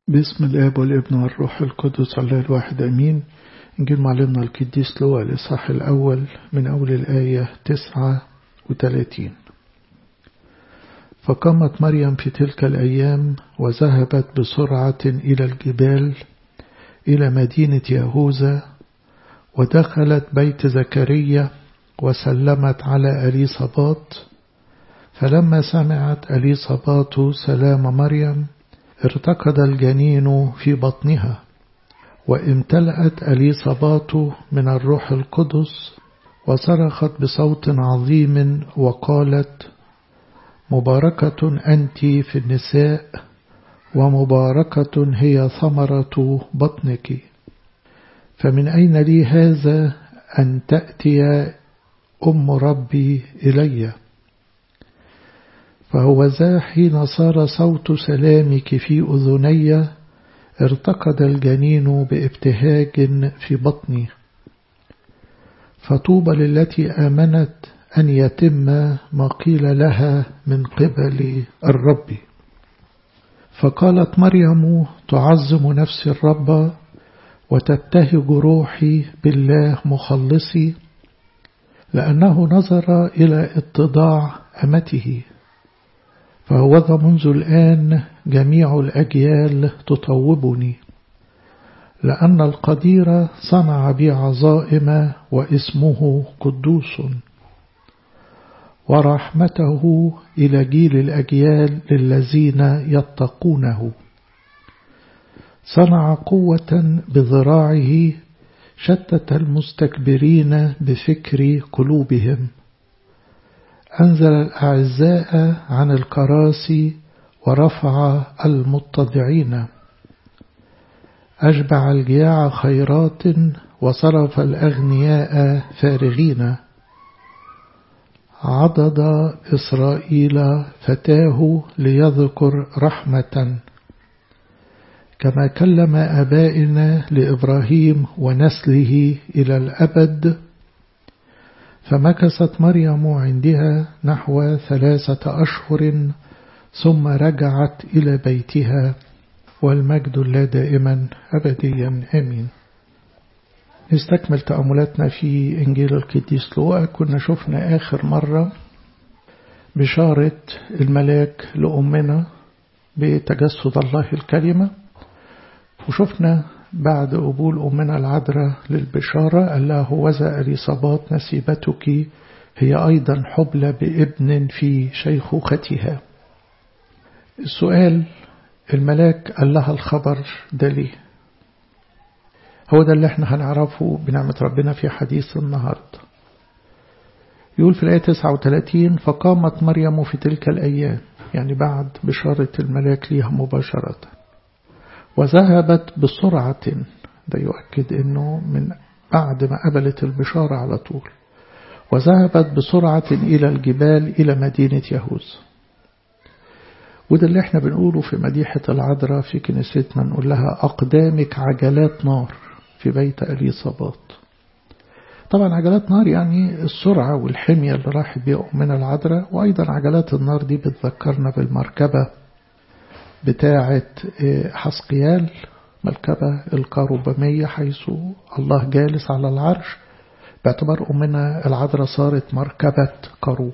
باسم الآب والابن والروح القدس الله الواحد أمين إنجيل معلمنا القديس لوقا الإصحاح الأول من أول الآية تسعة وثلاثين فقامت مريم في تلك الأيام وذهبت بسرعة إلى الجبال إلى مدينة يهوذا ودخلت بيت زكريا وسلمت على أليصابات فلما سمعت أليصابات سلام مريم ارتقد الجنين في بطنها وامتلأت أليصابات من الروح القدس وصرخت بصوت عظيم وقالت مباركة أنت في النساء ومباركة هي ثمرة بطنك فمن أين لي هذا أن تأتي أم ربي إليّ فهو ذا حين صار صوت سلامك في أذني ارتقد الجنين بابتهاج في بطني فطوبى للتي آمنت أن يتم ما قيل لها من قبل الرب فقالت مريم تعظم نفسي الرب وتبتهج روحي بالله مخلصي لأنه نظر إلى اتضاع أمته فهوذا منذ الآن جميع الأجيال تطوبني لأن القدير صنع بي عظائم واسمه قدوس ورحمته إلى جيل الأجيال للذين يتقونه صنع قوة بذراعه شتت المستكبرين بفكر قلوبهم أنزل الأعزاء عن الكراسي ورفع المتضعين أشبع الجياع خيرات وصرف الأغنياء فارغين عضد إسرائيل فتاه ليذكر رحمة كما كلم أبائنا لإبراهيم ونسله إلى الأبد فمكثت مريم عندها نحو ثلاثة أشهر ثم رجعت إلى بيتها والمجد لا دائما أبديا آمين نستكمل تأملاتنا في إنجيل القديس لوقا كنا شفنا آخر مرة بشارة الملاك لأمنا بتجسد الله الكلمة وشفنا بعد قبول أمنا العذراء للبشارة قال لها هوذا أليصابات نسيبتك هي أيضا حبلى بابن في شيخوختها السؤال الملاك قال لها الخبر ده ليه هو ده اللي احنا هنعرفه بنعمة ربنا في حديث النهاردة يقول في الآية 39 فقامت مريم في تلك الأيام يعني بعد بشارة الملاك ليها مباشرة وذهبت بسرعة ده يؤكد أنه من بعد ما قبلت البشارة على طول وذهبت بسرعة إلى الجبال إلى مدينة يهوذا وده اللي احنا بنقوله في مديحة العذراء في كنيستنا نقول لها أقدامك عجلات نار في بيت أليصابات طبعا عجلات نار يعني السرعة والحمية اللي راحت بيها أمنا العذراء وأيضا عجلات النار دي بتذكرنا بالمركبة بتاعة حسقيال مركبة الكاروبامية حيث الله جالس على العرش باعتبار أمنا العذراء صارت مركبة كروب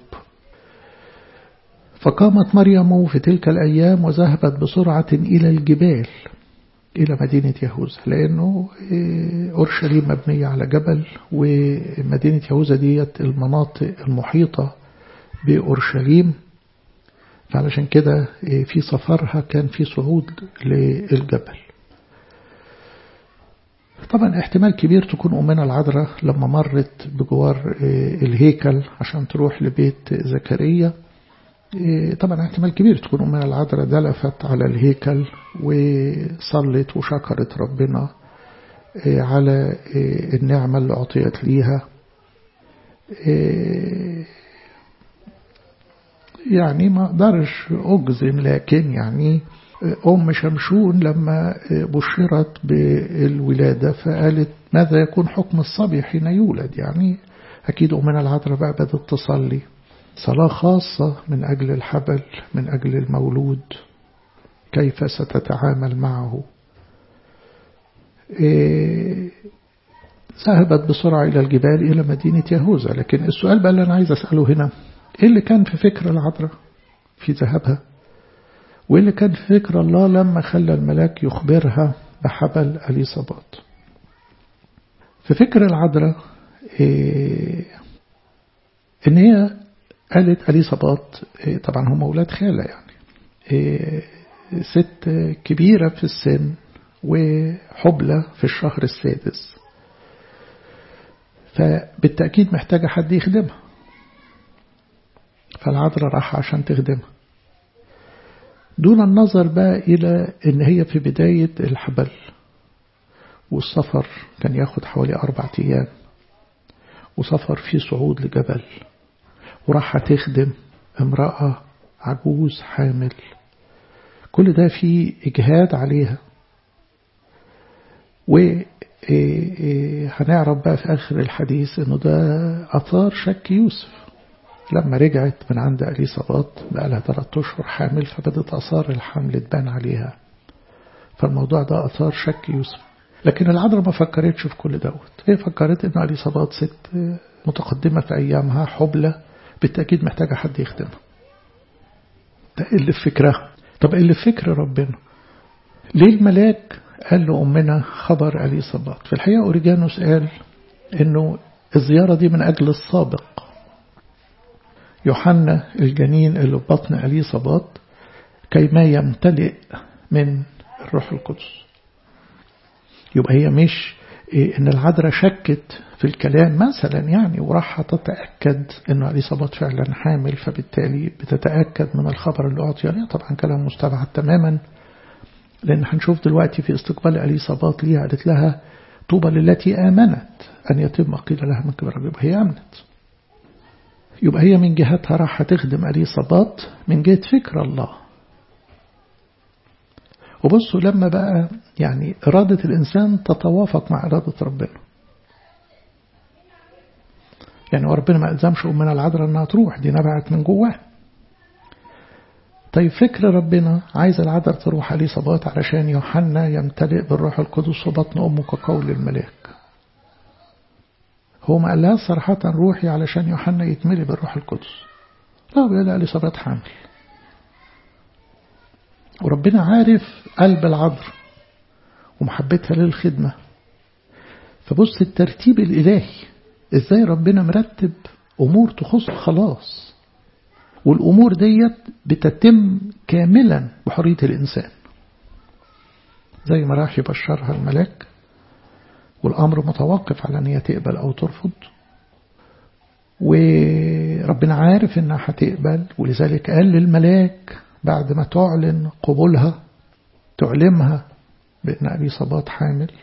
فقامت مريم في تلك الأيام وذهبت بسرعة إلى الجبال إلى مدينة يهوذا لأنه أورشليم مبنية على جبل ومدينة يهوذا ديت المناطق المحيطة بأورشليم فعلشان كده في سفرها كان في صعود للجبل طبعا احتمال كبير تكون أمنا العذراء لما مرت بجوار الهيكل عشان تروح لبيت زكريا طبعا احتمال كبير تكون أمنا العذراء دلفت على الهيكل وصلت وشكرت ربنا على النعمة اللي أعطيت ليها يعني ما اقدرش أجزم لكن يعني أم شمشون لما بشرت بالولادة فقالت ماذا يكون حكم الصبي حين يولد يعني أكيد أمنا العذراء بقى بدأت تصلي صلاة خاصة من أجل الحبل من أجل المولود كيف ستتعامل معه إيه ذهبت بسرعة إلى الجبال إلى مدينة يهوذا لكن السؤال بقى اللي أنا عايز أسأله هنا إيه اللي كان في فكر العذراء في ذهابها وإيه اللي كان في فكر الله لما خلى الملاك يخبرها بحبل أليصابات في فكر العذراء إيه إن هي قالت أليصابات إيه طبعا هم أولاد خالة يعني إيه ست كبيرة في السن وحبلة في الشهر السادس فبالتأكيد محتاجة حد يخدمها فالعذراء راح عشان تخدمها دون النظر بقى إلى إن هي في بداية الحبل والسفر كان ياخد حوالي أربع أيام وسفر فيه صعود لجبل وراح تخدم امرأة عجوز حامل كل ده فيه إجهاد عليها وهنعرف بقى في آخر الحديث إنه ده أثار شك يوسف لما رجعت من عند أليصابات بقى لها ثلاثة أشهر حامل فبدت أثار الحمل تبان عليها فالموضوع ده أثار شك يوسف لكن العذراء ما فكرتش في كل دوت هي فكرت إن أليصابات ست متقدمة في أيامها حبلة بالتأكيد محتاجة حد يخدمها ده اللي في فكرها طب اللي في فكر ربنا ليه الملاك قال له أمنا خبر أليصابات في الحقيقة أوريجانوس قال إنه الزيارة دي من أجل السابق يوحنا الجنين اللي في بطن أليصابات كيما يمتلئ من الروح القدس يبقى هي مش إن العذراء شكت في الكلام مثلا يعني وراح تتأكد أنه أليصابات فعلا حامل فبالتالي بتتأكد من الخبر اللي أعطي عليه طبعا كلام مستبعد تماما لأن هنشوف دلوقتي في استقبال أليصابات ليها قالت لها طوبى للتي آمنت أن يتم قيل لها من كبر يبقى هي آمنت يبقى هي من جهتها راح تخدم أليصابات من جهة فكر الله وبصوا لما بقى يعني إرادة الإنسان تتوافق مع إرادة ربنا يعني ربنا ما ألزمش أمنا العذراء أنها تروح دي نبعت من جواه طيب فكر ربنا عايز العذراء تروح أليصابات علشان يوحنا يمتلئ بالروح القدس وبطن أمه كقول الملاك هو ما قال لها صراحة روحي علشان يوحنا يتملي بالروح القدس لا بيقول لها أليصابات حامل وربنا عارف قلب العذراء ومحبتها للخدمة فبص الترتيب الإلهي إزاي ربنا مرتب أمور تخص خلاص والأمور ديت بتتم كاملا بحرية الإنسان زي ما راح يبشرها الملاك والأمر متوقف على أن هي تقبل أو ترفض وربنا عارف أنها هتقبل ولذلك قال للملاك بعد ما تعلن قبولها تعلمها بأن أبي صبات حامل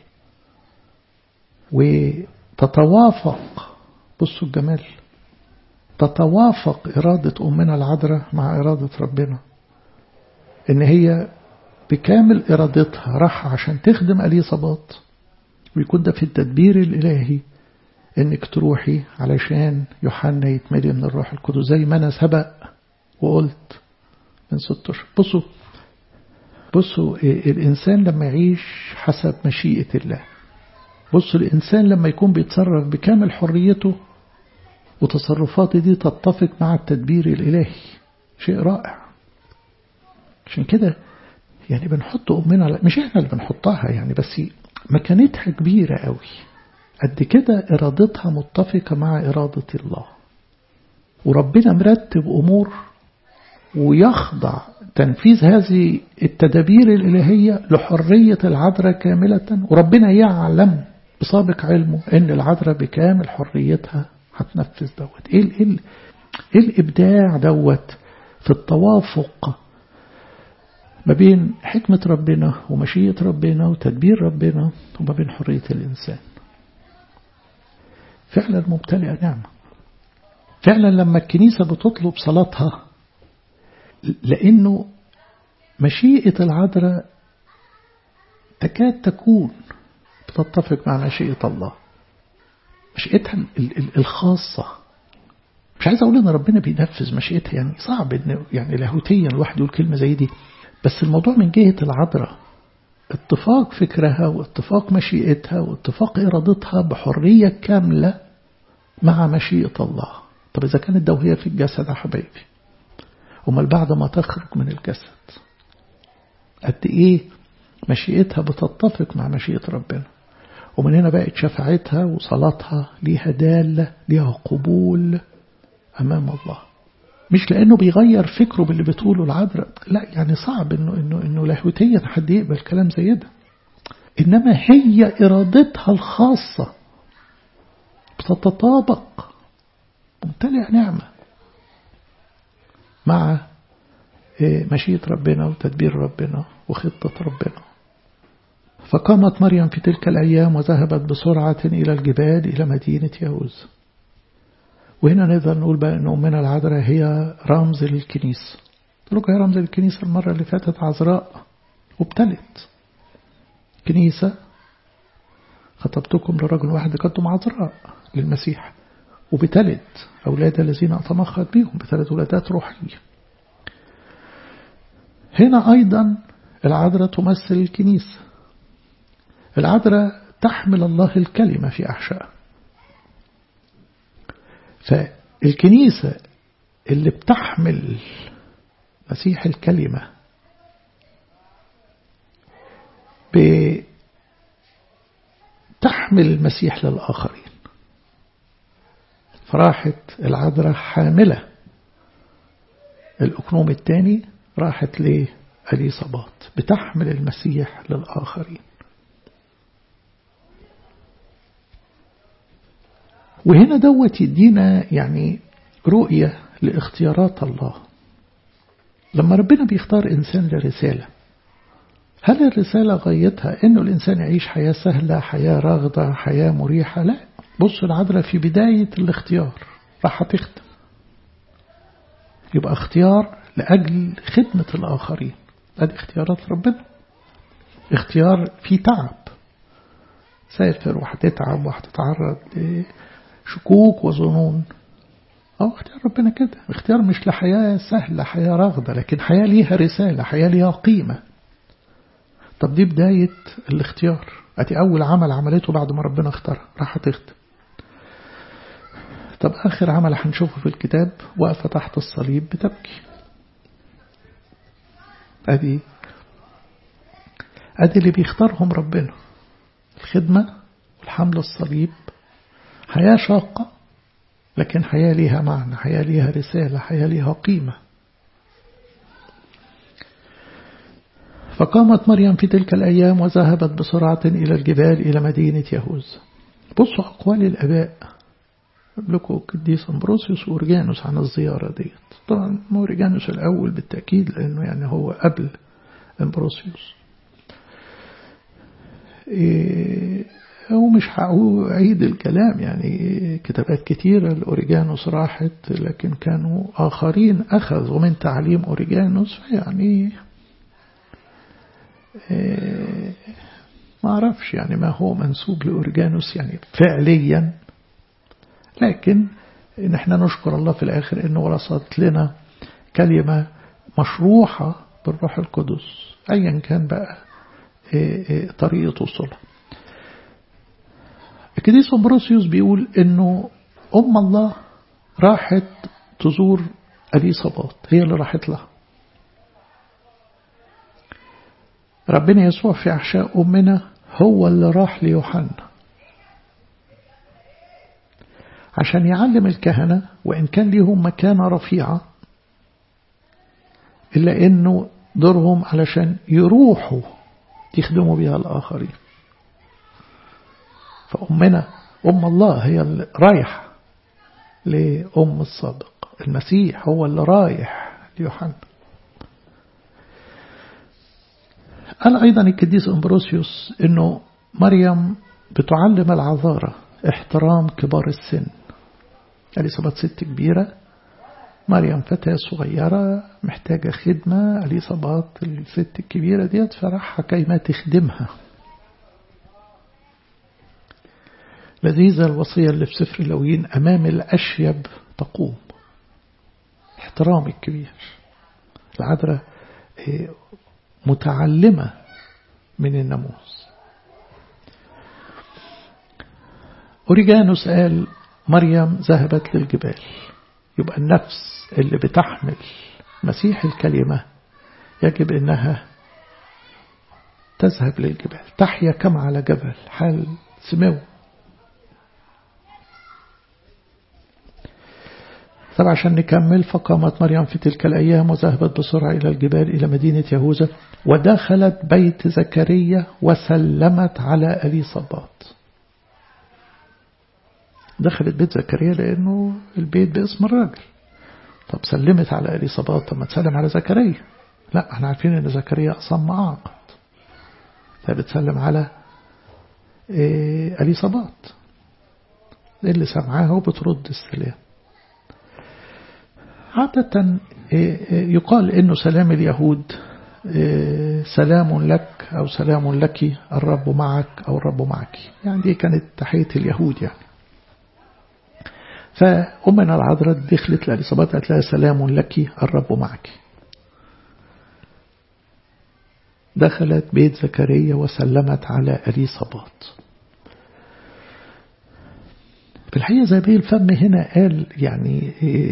وتتوافق بصوا الجمال تتوافق إرادة أمنا العذراء مع إرادة ربنا إن هي بكامل إرادتها راح عشان تخدم أليصابات ويكون ده في التدبير الإلهي إنك تروحي علشان يوحنا يتملي من الروح القدس زي ما أنا سبق وقلت من ست أشهر بصوا بصوا الإنسان لما يعيش حسب مشيئة الله بصوا الإنسان لما يكون بيتصرف بكامل حريته وتصرفاته دي تتفق مع التدبير الإلهي شيء رائع عشان كده يعني بنحط أمنا مش احنا اللي بنحطها يعني بس مكانتها كبيرة قوي قد كده إرادتها متفقة مع إرادة الله وربنا مرتب أمور ويخضع تنفيذ هذه التدابير الإلهية لحرية العذراء كاملة وربنا يعلم بسابق علمه أن العذراء بكامل حريتها هتنفذ دوت إيه, إيه, إيه الإبداع دوت في التوافق ما بين حكمة ربنا ومشيئة ربنا وتدبير ربنا وما بين حرية الإنسان فعلا ممتلئة نعمة فعلا لما الكنيسة بتطلب صلاتها لأنه مشيئة العذراء تكاد تكون بتتفق مع مشيئة الله مشيئتها الخاصة مش عايز أقول إن ربنا بينفذ مشيئتها يعني صعب إن يعني لاهوتيا الواحد يقول كلمة زي دي بس الموضوع من جهة العذراء اتفاق فكرها واتفاق مشيئتها واتفاق إرادتها بحرية كاملة مع مشيئة الله طب إذا كانت دوهية في الجسد يا حبايبي أمال بعد ما تخرج من الجسد قد إيه مشيئتها بتتفق مع مشيئة ربنا ومن هنا بقت شفاعتها وصلاتها ليها دالة ليها قبول أمام الله مش لأنه بيغير فكره باللي بتقوله العذراء لا يعني صعب إنه إنه إنه لاهوتيا حد يقبل كلام زي ده إنما هي إرادتها الخاصة بتتطابق ممتلئة نعمة مع مشيئة ربنا وتدبير ربنا وخطة ربنا فقامت مريم في تلك الأيام وذهبت بسرعة إلى الجبال إلى مدينة يهوذا وهنا نقدر نقول بقى أن أمنا العذراء هي رمز للكنيسة قلت هي رمز للكنيسة المرة اللي فاتت عذراء وابتلت كنيسة خطبتكم لرجل واحد كنتم عذراء للمسيح وبتلت أولاد الذين أتمخض بهم بثلاث ولادات روحية هنا أيضا العذراء تمثل الكنيسة العذراء تحمل الله الكلمة في أحشائها فالكنيسة اللي بتحمل مسيح الكلمة بتحمل المسيح للآخرين فراحت العذراء حاملة الأكنوم الثاني راحت لأليصابات بتحمل المسيح للآخرين وهنا دوت يدينا يعني رؤية لاختيارات الله لما ربنا بيختار إنسان لرسالة هل الرسالة غايتها أنه الإنسان يعيش حياة سهلة حياة راغدة حياة مريحة لا بص العذراء في بداية الاختيار راح تختم يبقى اختيار لأجل خدمة الآخرين هذه اختيارات ربنا اختيار فيه تعب سافر وهتتعب وهتتعرض لشكوك وظنون أو اختيار ربنا كده اختيار مش لحياة سهلة حياة راغدة لكن حياة ليها رسالة حياة ليها قيمة طب دي بداية الاختيار أتي أول عمل عملته بعد ما ربنا اختار راح تختم طب آخر عمل هنشوفه في الكتاب واقفة تحت الصليب بتبكي أدي أدي اللي بيختارهم ربنا الخدمة والحمل الصليب حياة شاقة لكن حياة ليها معنى حياة ليها رسالة حياة ليها قيمة فقامت مريم في تلك الأيام وذهبت بسرعة إلى الجبال إلى مدينة يهوذا بصوا أقوال الأباء لكم قديس أمبروسيوس وأورجانوس عن الزيارة ديت طبعا أورجانوس الأول بالتأكيد لأنه يعني هو قبل أمبروسيوس إيه ومش هعيد الكلام يعني كتابات كتيرة لأوريجانوس راحت لكن كانوا آخرين أخذوا من تعليم أوريجانوس يعني إيه ما أعرفش يعني ما هو منسوب لأوريجانوس يعني فعليا لكن نحن نشكر الله في الآخر أنه وصلت لنا كلمة مشروحة بالروح القدس أيا كان بقى إيه طريقة وصولها الكنيسة أمبروسيوس بيقول أنه أم الله راحت تزور أليصابات هي اللي راحت لها ربنا يسوع في أحشاء أمنا هو اللي راح ليوحنا عشان يعلم الكهنة وإن كان ليهم مكانة رفيعة إلا إنه دورهم علشان يروحوا يخدموا بها الآخرين فأمنا أم الله هي اللي رايحة لأم السابق المسيح هو اللي رايح ليوحنا قال أيضا القديس أمبروسيوس أنه مريم بتعلم العذارة احترام كبار السن أليصابات ست كبيرة مريم فتاة صغيرة محتاجة خدمة أليصابات الست الكبيرة ديت فرحها كيما تخدمها لذيذة الوصية اللي في سفر اللويين أمام الأشيب تقوم احترام الكبير العذراء متعلمة من الناموس أوريجانوس قال مريم ذهبت للجبال يبقى النفس اللي بتحمل مسيح الكلمة يجب أنها تذهب للجبال تحيا كما على جبل حال سمو طبعا عشان نكمل فقامت مريم في تلك الأيام وذهبت بسرعة إلى الجبال إلى مدينة يهوذا ودخلت بيت زكريا وسلمت على أليصابات دخلت بيت زكريا لأنه البيت باسم الراجل طب سلمت على أليصابات طب ما تسلم على زكريا لا احنا عارفين ان زكريا أصم عاقد فبتسلم على إيه أليصابات اللي سمعاها وبترد السلام عادة يقال انه سلام اليهود سلام لك أو سلام لك الرب معك أو الرب معك يعني دي كانت تحية اليهود يعني فأمنا العذراء دخلت لأليصابات قالت لها سلام لك الرب معك دخلت بيت زكريا وسلمت على أليصابات في الحقيقة زي الفم هنا قال يعني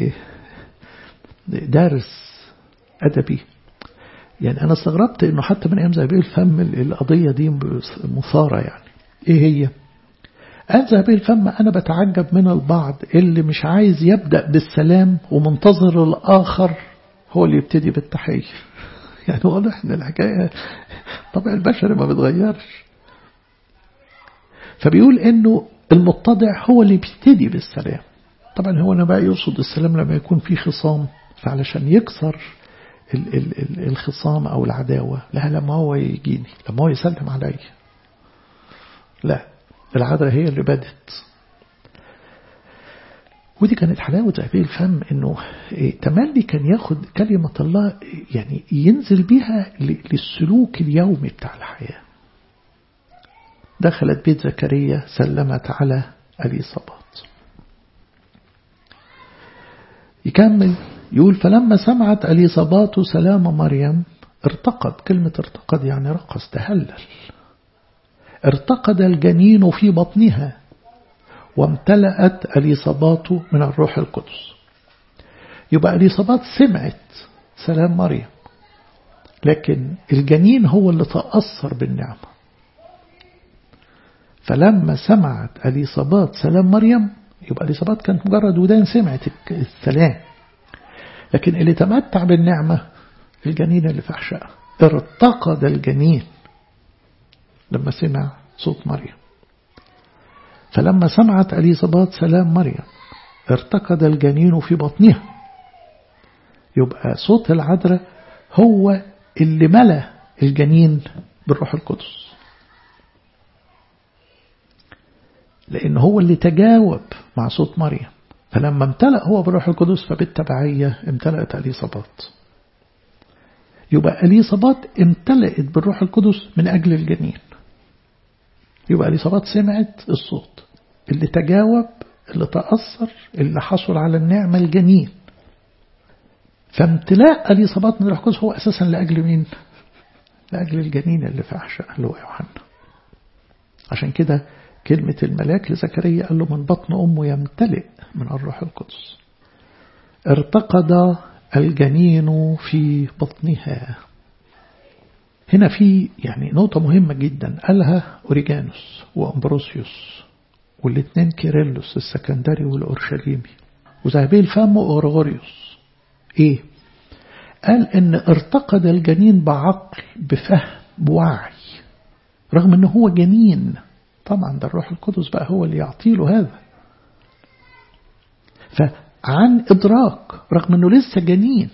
دارس أدبي يعني أنا استغربت أنه حتى من أيام زهبيل الفم القضية دي مثارة يعني إيه هي قال زهبيل الفم أنا بتعجب من البعض اللي مش عايز يبدأ بالسلام ومنتظر الآخر هو اللي يبتدي بالتحية يعني واضح ان الحكاية طبع البشر ما بتغيرش فبيقول انه المتضع هو اللي بيبتدي بالسلام طبعا هو انا بقى يقصد السلام لما يكون في خصام فعلشان يكسر ال ال ال الخصام او العداوة لا لما هو يجيني لما هو يسلم علي لا العذراء هي اللي بدت ودي كانت حلاوة زهبيل الفم انه تملي كان ياخد كلمة الله يعني ينزل بيها للسلوك اليومي بتاع الحياة دخلت بيت زكريا سلمت على أليصابات يكمل يقول فلما سمعت أليصابات سلام مريم ارتقد كلمة ارتقد يعني رقص تهلل ارتقد الجنين في بطنها وامتلأت أليصابات من الروح القدس يبقى أليصابات سمعت سلام مريم لكن الجنين هو اللي تأثر بالنعمة فلما سمعت أليصابات سلام مريم يبقى أليصابات كانت مجرد ودان سمعت السلام لكن اللي تمتع بالنعمة الجنين اللي في أحشائها ارتقد الجنين لما سمع صوت مريم فلما سمعت أليصابات سلام مريم ارتقد الجنين في بطنها يبقى صوت العذراء هو اللي ملا الجنين بالروح القدس لأن هو اللي تجاوب مع صوت مريم فلما امتلأ هو بالروح القدس فبالتبعية امتلأت أليصابات يبقى أليصابات امتلأت بالروح القدس من أجل الجنين يبقى أليصابات سمعت الصوت اللي تجاوب اللي تأثر اللي حصل على النعمة الجنين فامتلاء أليصابات من الروح القدس هو أساسا لأجل مين؟ لأجل الجنين اللي في أحشاء اللي هو يوحنا عشان كده كلمة الملاك لزكريا قال له من بطن أمه يمتلئ من الروح القدس ارتقد الجنين في بطنها هنا في يعني نقطة مهمة جدا قالها أوريجانوس وأمبروسيوس والاثنين كيرلس السكندري والأورشليمي وذهبي الفم وأورغوريوس إيه قال إن ارتقد الجنين بعقل بفهم بوعي رغم إنه هو جنين طبعا ده الروح القدس بقى هو اللي يعطيله هذا فعن إدراك رغم أنه لسه جنين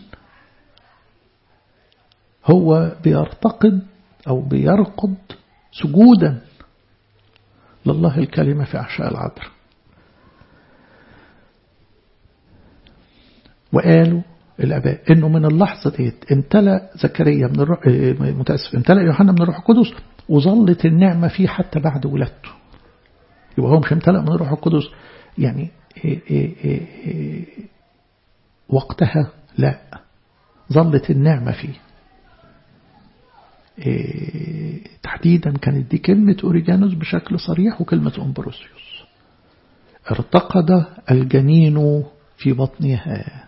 هو بيرتقد أو بيرقد سجودا لله الكلمة في أحشاء العذر وقالوا الآباء إنه من اللحظة ديت امتلأ زكريا من الروح متأسف امتلأ يوحنا من الروح القدس وظلت النعمة فيه حتى بعد ولادته يبقى هو مش امتلأ من الروح القدس يعني إيه إيه إيه وقتها لا ظلت النعمة فيه إيه تحديدا كانت دي كلمة أوريجانوس بشكل صريح وكلمة أمبروسيوس ارتقد الجنين في بطنها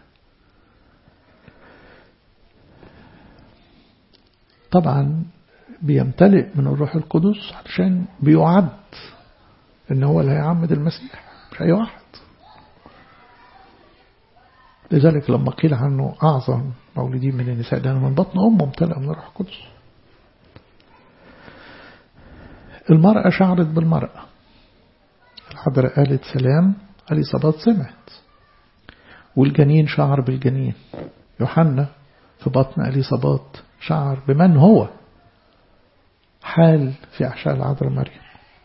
طبعا بيمتلئ من الروح القدس علشان بيعد ان هو اللي هيعمد المسيح مش اي واحد لذلك لما قيل عنه أعظم مولودين من النساء لأنه من بطن أمه امتلأ من الروح القدس المرأة شعرت بالمرأة الحضرة قالت سلام أليصابات سمعت والجنين شعر بالجنين يوحنا في بطن أليصابات شعر بمن هو حال في أحشاء العذراء مريم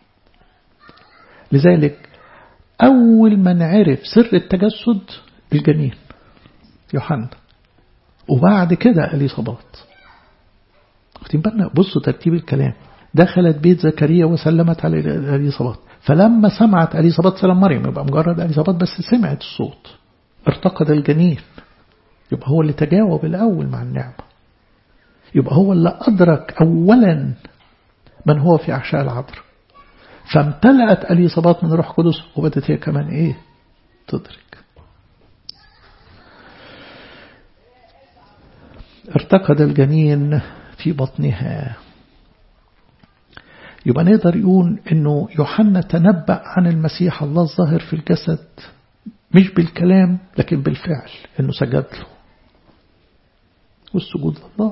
لذلك أول من عرف سر التجسد الجنين يوحنا وبعد كده أليصابات واخدين بالنا بصوا ترتيب الكلام دخلت بيت زكريا وسلمت على أليصابات فلما سمعت أليصابات سلام مريم يبقى مجرد أليصابات بس سمعت الصوت ارتقد الجنين يبقى هو اللي تجاوب الأول مع النعمة يبقى هو اللي أدرك أولا من هو في أحشاء العذراء فامتلأت أليصابات من روح قدس وبدت هي كمان إيه تدرك ارتقد الجنين في بطنها يبقى نقدر يقول انه يوحنا تنبأ عن المسيح الله الظاهر في الجسد مش بالكلام لكن بالفعل انه سجد له والسجود لله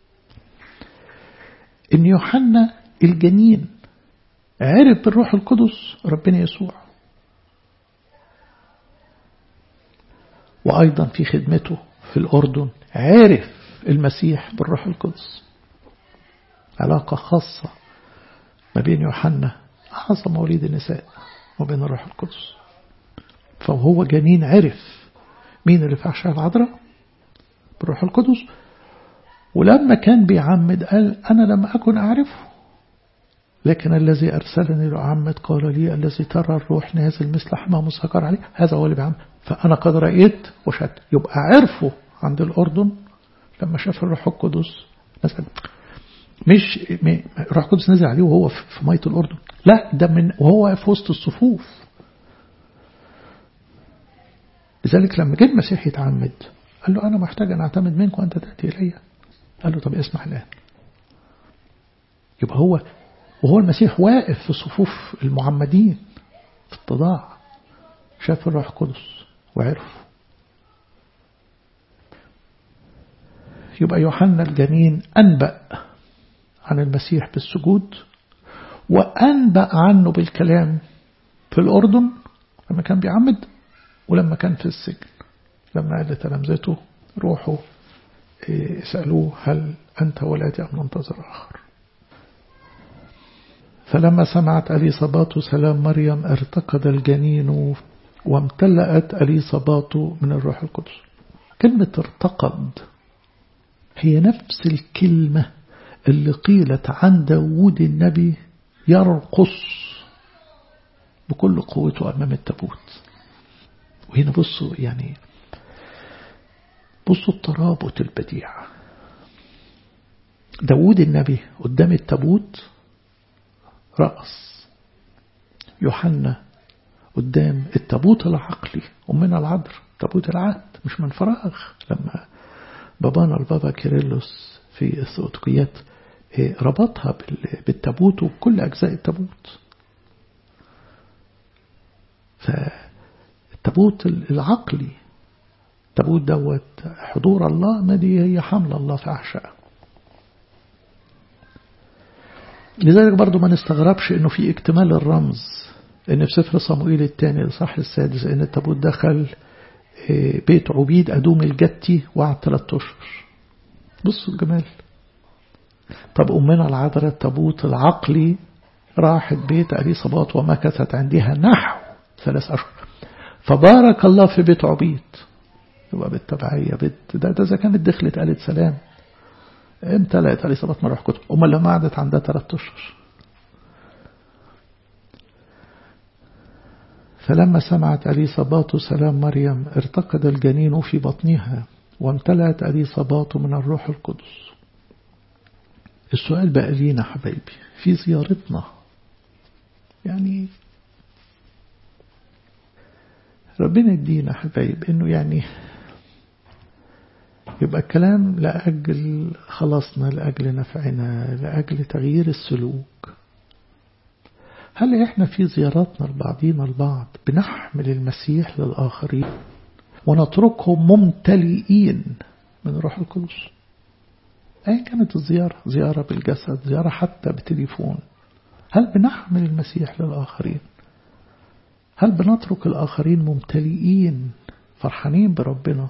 ان يوحنا الجنين عرف بالروح القدس ربنا يسوع وأيضا في خدمته في الأردن عرف المسيح بالروح القدس علاقة خاصة ما بين يوحنا أعظم موليد النساء وبين الروح القدس فهو جنين عرف مين اللي في أحشاء العذراء بالروح القدس ولما كان بيعمد قال أنا لم أكن أعرفه لكن الذي أرسلني لأعمد قال لي الذي ترى الروح نازل مثل حمى مسكر عليه هذا هو اللي بيعمد فأنا قد رأيت وشهد يبقى عرفه عند الأردن لما شاف الروح القدس نزل مش الروح القدس نزل عليه وهو في مية الأردن لا ده من وهو في وسط الصفوف لذلك لما جه المسيح يتعمد قال له أنا محتاج أن أعتمد منك وأنت تأتي إلي قال له طب اسمح الآن يبقى هو وهو المسيح واقف في صفوف المعمدين في التضاع شاف الروح القدس وعرف يبقى يوحنا الجنين أنبأ عن المسيح بالسجود وأنبأ عنه بالكلام في الأردن لما كان بيعمد ولما كان في السجن لما قال لتلامذته روحوا اسألوه هل أنت ولادي أم ننتظر آخر فلما سمعت أليصابات سلام مريم ارتقد الجنين وامتلأت أليصابات من الروح القدس كلمة ارتقد هي نفس الكلمة اللي قيلت عن داود النبي يرقص بكل قوته أمام التابوت وهنا بصوا يعني بصوا الترابط البديع داود النبي قدام التابوت رأس يوحنا قدام التابوت العقلي ومن العذر تابوت العهد مش من فراغ لما بابانا البابا كيرلس في الثوتقيات ربطها بالتابوت وكل أجزاء التابوت فالتابوت العقلي التابوت دوت حضور الله ما دي هي حمل الله في أحشاء لذلك برضو ما نستغربش انه في اكتمال الرمز ان في سفر صموئيل الثاني الصح السادس ان التابوت دخل بيت عبيد أدوم الجتي وقعد ثلاثة أشهر بصوا الجمال طب أمنا العذراء التابوت العقلي راحت بيت أليصابات ومكثت عندها نحو ثلاث أشهر فبارك الله في بيت عبيد يبقى بالتبعية بيت ده ده إذا كانت دخلت قالت سلام امتى لقيت أليصابات مروح كتب أمال لما قعدت عندها ثلاث أشهر فلما سمعت أليصابات سلام مريم ارتقد الجنين في بطنها وامتلأت أليصابات من الروح القدس السؤال بقى لينا حبايبي في زيارتنا يعني ربنا يدينا حبايب انه يعني يبقى الكلام لأجل خلاصنا لأجل نفعنا لأجل تغيير السلوك هل احنا في زياراتنا لبعضينا البعض بنحمل المسيح للآخرين ونتركهم ممتلئين من روح القدس أي كانت الزيارة زيارة بالجسد زيارة حتى بتليفون هل بنحمل المسيح للآخرين هل بنترك الآخرين ممتلئين فرحانين بربنا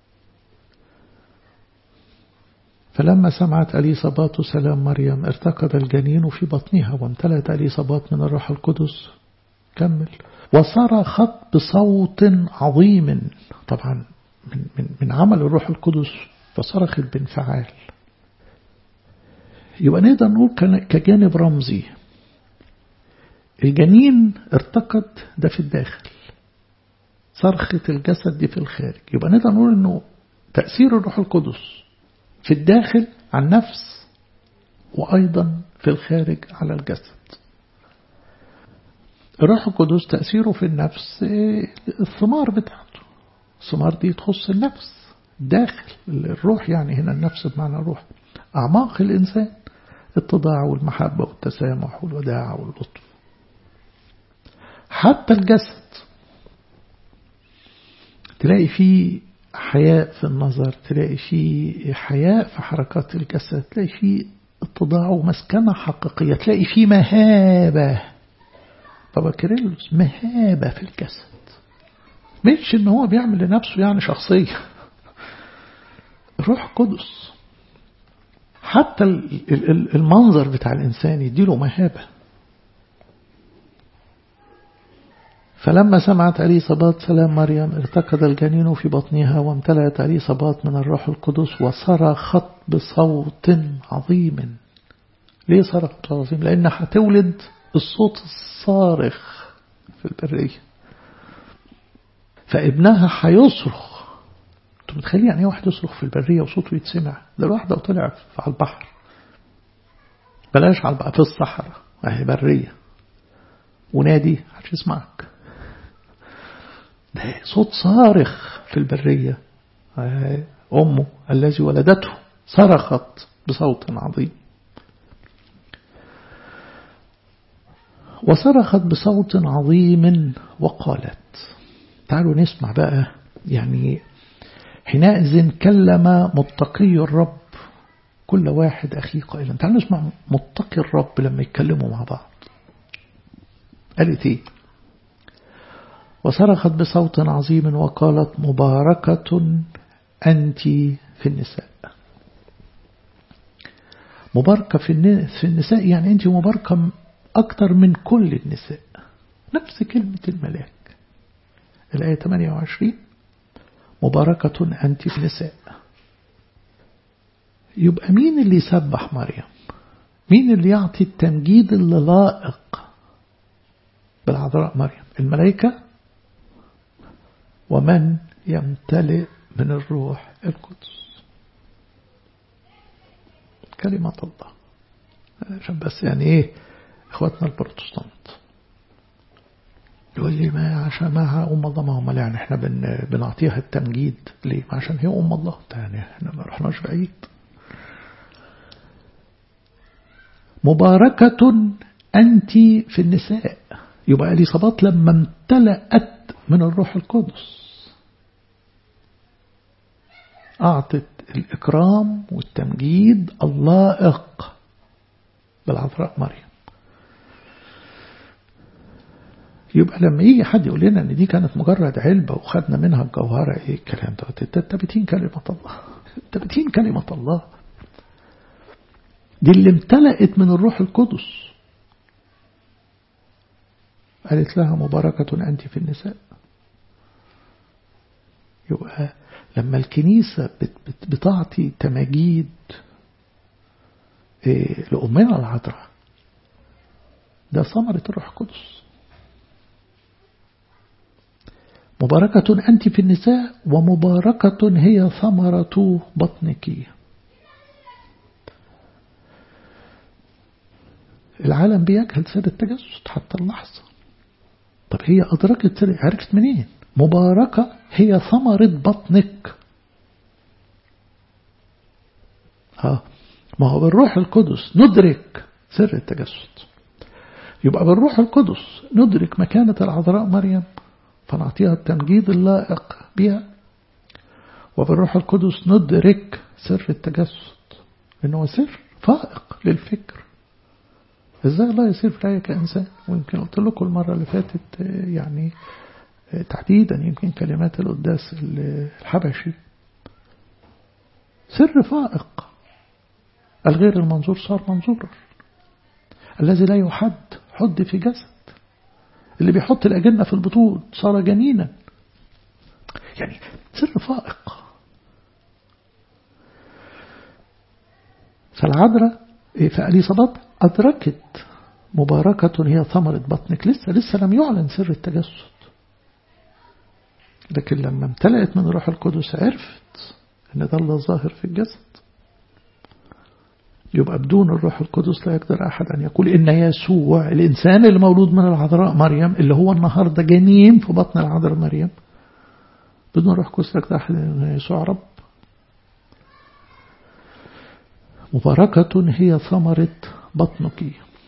فلما سمعت أليصابات سلام مريم ارتقد الجنين في بطنها وامتلأت أليصابات من الروح القدس كمل وصرخت بصوت عظيم طبعا من, من, من عمل الروح القدس فصرخت بانفعال يبقى نقدر نقول كجانب رمزي الجنين ارتقد ده في الداخل صرخة الجسد دي في الخارج يبقى نقدر نقول انه تأثير الروح القدس في الداخل على النفس وأيضا في الخارج على الجسد الروح القدس تأثيره في النفس الثمار بتاعته الثمار دي تخص النفس داخل الروح يعني هنا النفس بمعنى الروح أعماق الإنسان التضاع والمحبة والتسامح والوداع واللطف حتى الجسد تلاقي فيه حياء في النظر تلاقي فيه حياء في حركات الجسد تلاقي فيه اتضاع ومسكنة حقيقية تلاقي فيه مهابة بابا كيرلس مهابة في الجسد مش ان هو بيعمل لنفسه يعني شخصية روح قدس حتى المنظر بتاع الإنسان يديله مهابة فلما سمعت أليصابات سلام مريم ارتكض الجنين في بطنها وامتلأت أليصابات من الروح القدس وصرخت بصوت عظيم ليه صرخت بصوت عظيم لأنها هتولد الصوت الصارخ في البرية فابنها هيصرخ انتوا متخيلين يعني واحد يصرخ في البرية وصوته يتسمع ده الواحد لو طلع على البحر بلاش على البحر في الصحراء اهي برية ونادي محدش يسمعك ده صوت صارخ في البرية أمه الذي ولدته صرخت بصوت عظيم وصرخت بصوت عظيم وقالت تعالوا نسمع بقى يعني حينئذ كلم متقي الرب كل واحد أخيه قائلا تعالوا نسمع متقي الرب لما يتكلموا مع بعض قالت ايه وصرخت بصوت عظيم وقالت مباركة أنت في النساء مباركة في النساء يعني أنت مباركة أكثر من كل النساء نفس كلمة الملاك الآية 28 مباركة أنت في النساء يبقى مين اللي يسبح مريم مين اللي يعطي التمجيد اللي لائق بالعذراء مريم الملائكة ومن يمتلئ من الروح القدس كلمة الله عشان بس يعني ايه اخواتنا البروتستانت يقول لي ما عشان معها أم الله ما هم يعني احنا بن بنعطيها التمجيد ليه عشان هي أم الله يعني احنا ما رحناش بعيد مباركة أنت في النساء يبقى اليصابات لما امتلأت من الروح القدس أعطت الإكرام والتمجيد اللائق بالعذراء مريم يبقى لما يجي حد يقول لنا ان دي كانت مجرد علبة وخدنا منها الجوهرة ايه الكلام ده انت بتين كلمة الله انت بتين كلمة الله دي اللي امتلأت من الروح القدس قالت لها مباركة أنت في النساء يبقى لما الكنيسة بتعطي تماجيد لأمنا العذراء ده ثمرة الروح القدس مباركة أنت في النساء ومباركة هي ثمرة بطنك العالم بيجهل سر التجسد حتى اللحظة طب هي أدركت سر عرفت منين مباركة هي ثمرة بطنك ها ما هو بالروح القدس ندرك سر التجسد يبقى بالروح القدس ندرك مكانة العذراء مريم فنعطيها التمجيد اللائق بها وبالروح القدس ندرك سر التجسد إنه سر فائق للفكر ازاي الله يصير في رأيك كإنسان ويمكن قلت لكم المرة اللي فاتت يعني تحديدا يمكن كلمات القداس الحبشي سر فائق الغير المنظور صار منظورا الذي لا يحد حد في جسد اللي بيحط الأجنة في البطون صار جنينا يعني سر فائق فالعذراء فأليصابات أدركت مباركة هي ثمرة بطنك لسه لسه لم يعلن سر التجسد لكن لما امتلأت من روح القدس عرفت ان ده الله ظاهر في الجسد يبقى بدون الروح القدس لا يقدر أحد أن يقول إن يسوع الإنسان اللي مولود من العذراء مريم اللي هو النهاردة جنين في بطن العذراء مريم بدون الروح القدس لا يقدر أحد أن يسوع رب مباركة هي ثمرة بطنك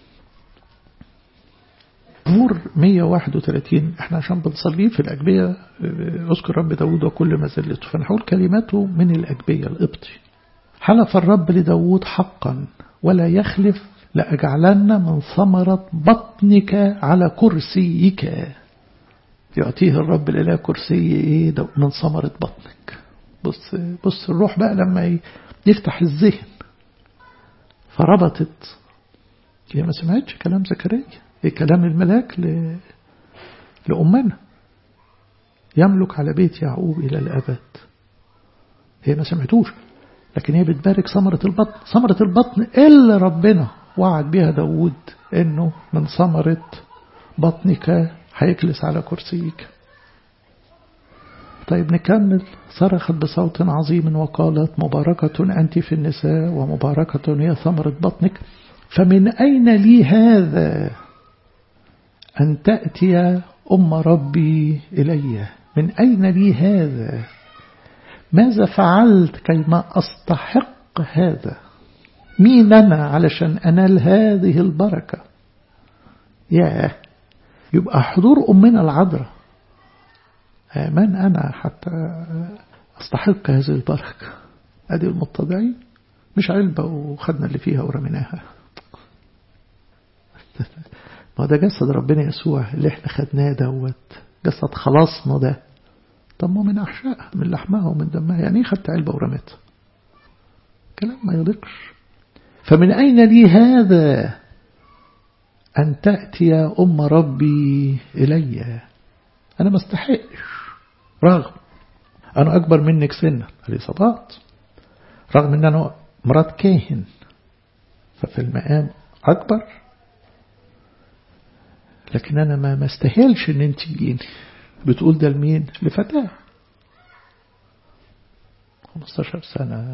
مزمور 131 احنا عشان بنصليه في الأجبية اذكر رب داود وكل ما زلته فنحول كلماته من الأجبية القبطي حلف الرب لداود حقا ولا يخلف لأجعلن من ثمرة بطنك على كرسيك يعطيه الرب الإله كرسي إيه من ثمرة بطنك بص بص الروح بقى لما يفتح الذهن فربطت هي ما سمعتش كلام زكريا هي كلام الملاك ل... لأمنا يملك على بيت يعقوب إلى الأبد هي ما سمعتوش لكن هي بتبارك ثمرة البطن ثمرة البطن اللي ربنا وعد بها داود انه من ثمرة بطنك هيجلس على كرسيك طيب نكمل صرخت بصوت عظيم وقالت مباركة أنت في النساء ومباركة هي ثمرة بطنك فمن أين لي هذا أن تأتي أم ربي إلي من أين لي هذا ماذا فعلت كيما أستحق هذا مين أنا علشان أنال هذه البركة يا يبقى حضور أمنا العذراء من أنا حتى أستحق هذه البركة أدي المتضعين مش علبة وخدنا اللي فيها ورميناها ما ده جسد ربنا يسوع اللي احنا خدناه دوت جسد خلاصنا ده طب ما من أحشائها من لحمها ومن دمها يعني ايه خدت علبة ورميتها كلام ما يضيقش فمن أين لي هذا أن تأتي أم ربي إلي أنا ما استحقش رغم أنا أكبر منك سنا الإصابات رغم أن أنا مرات كاهن ففي المقام أكبر لكن أنا ما ما استاهلش أن أنت تجيني بتقول ده لمين لفتاة 15 سنة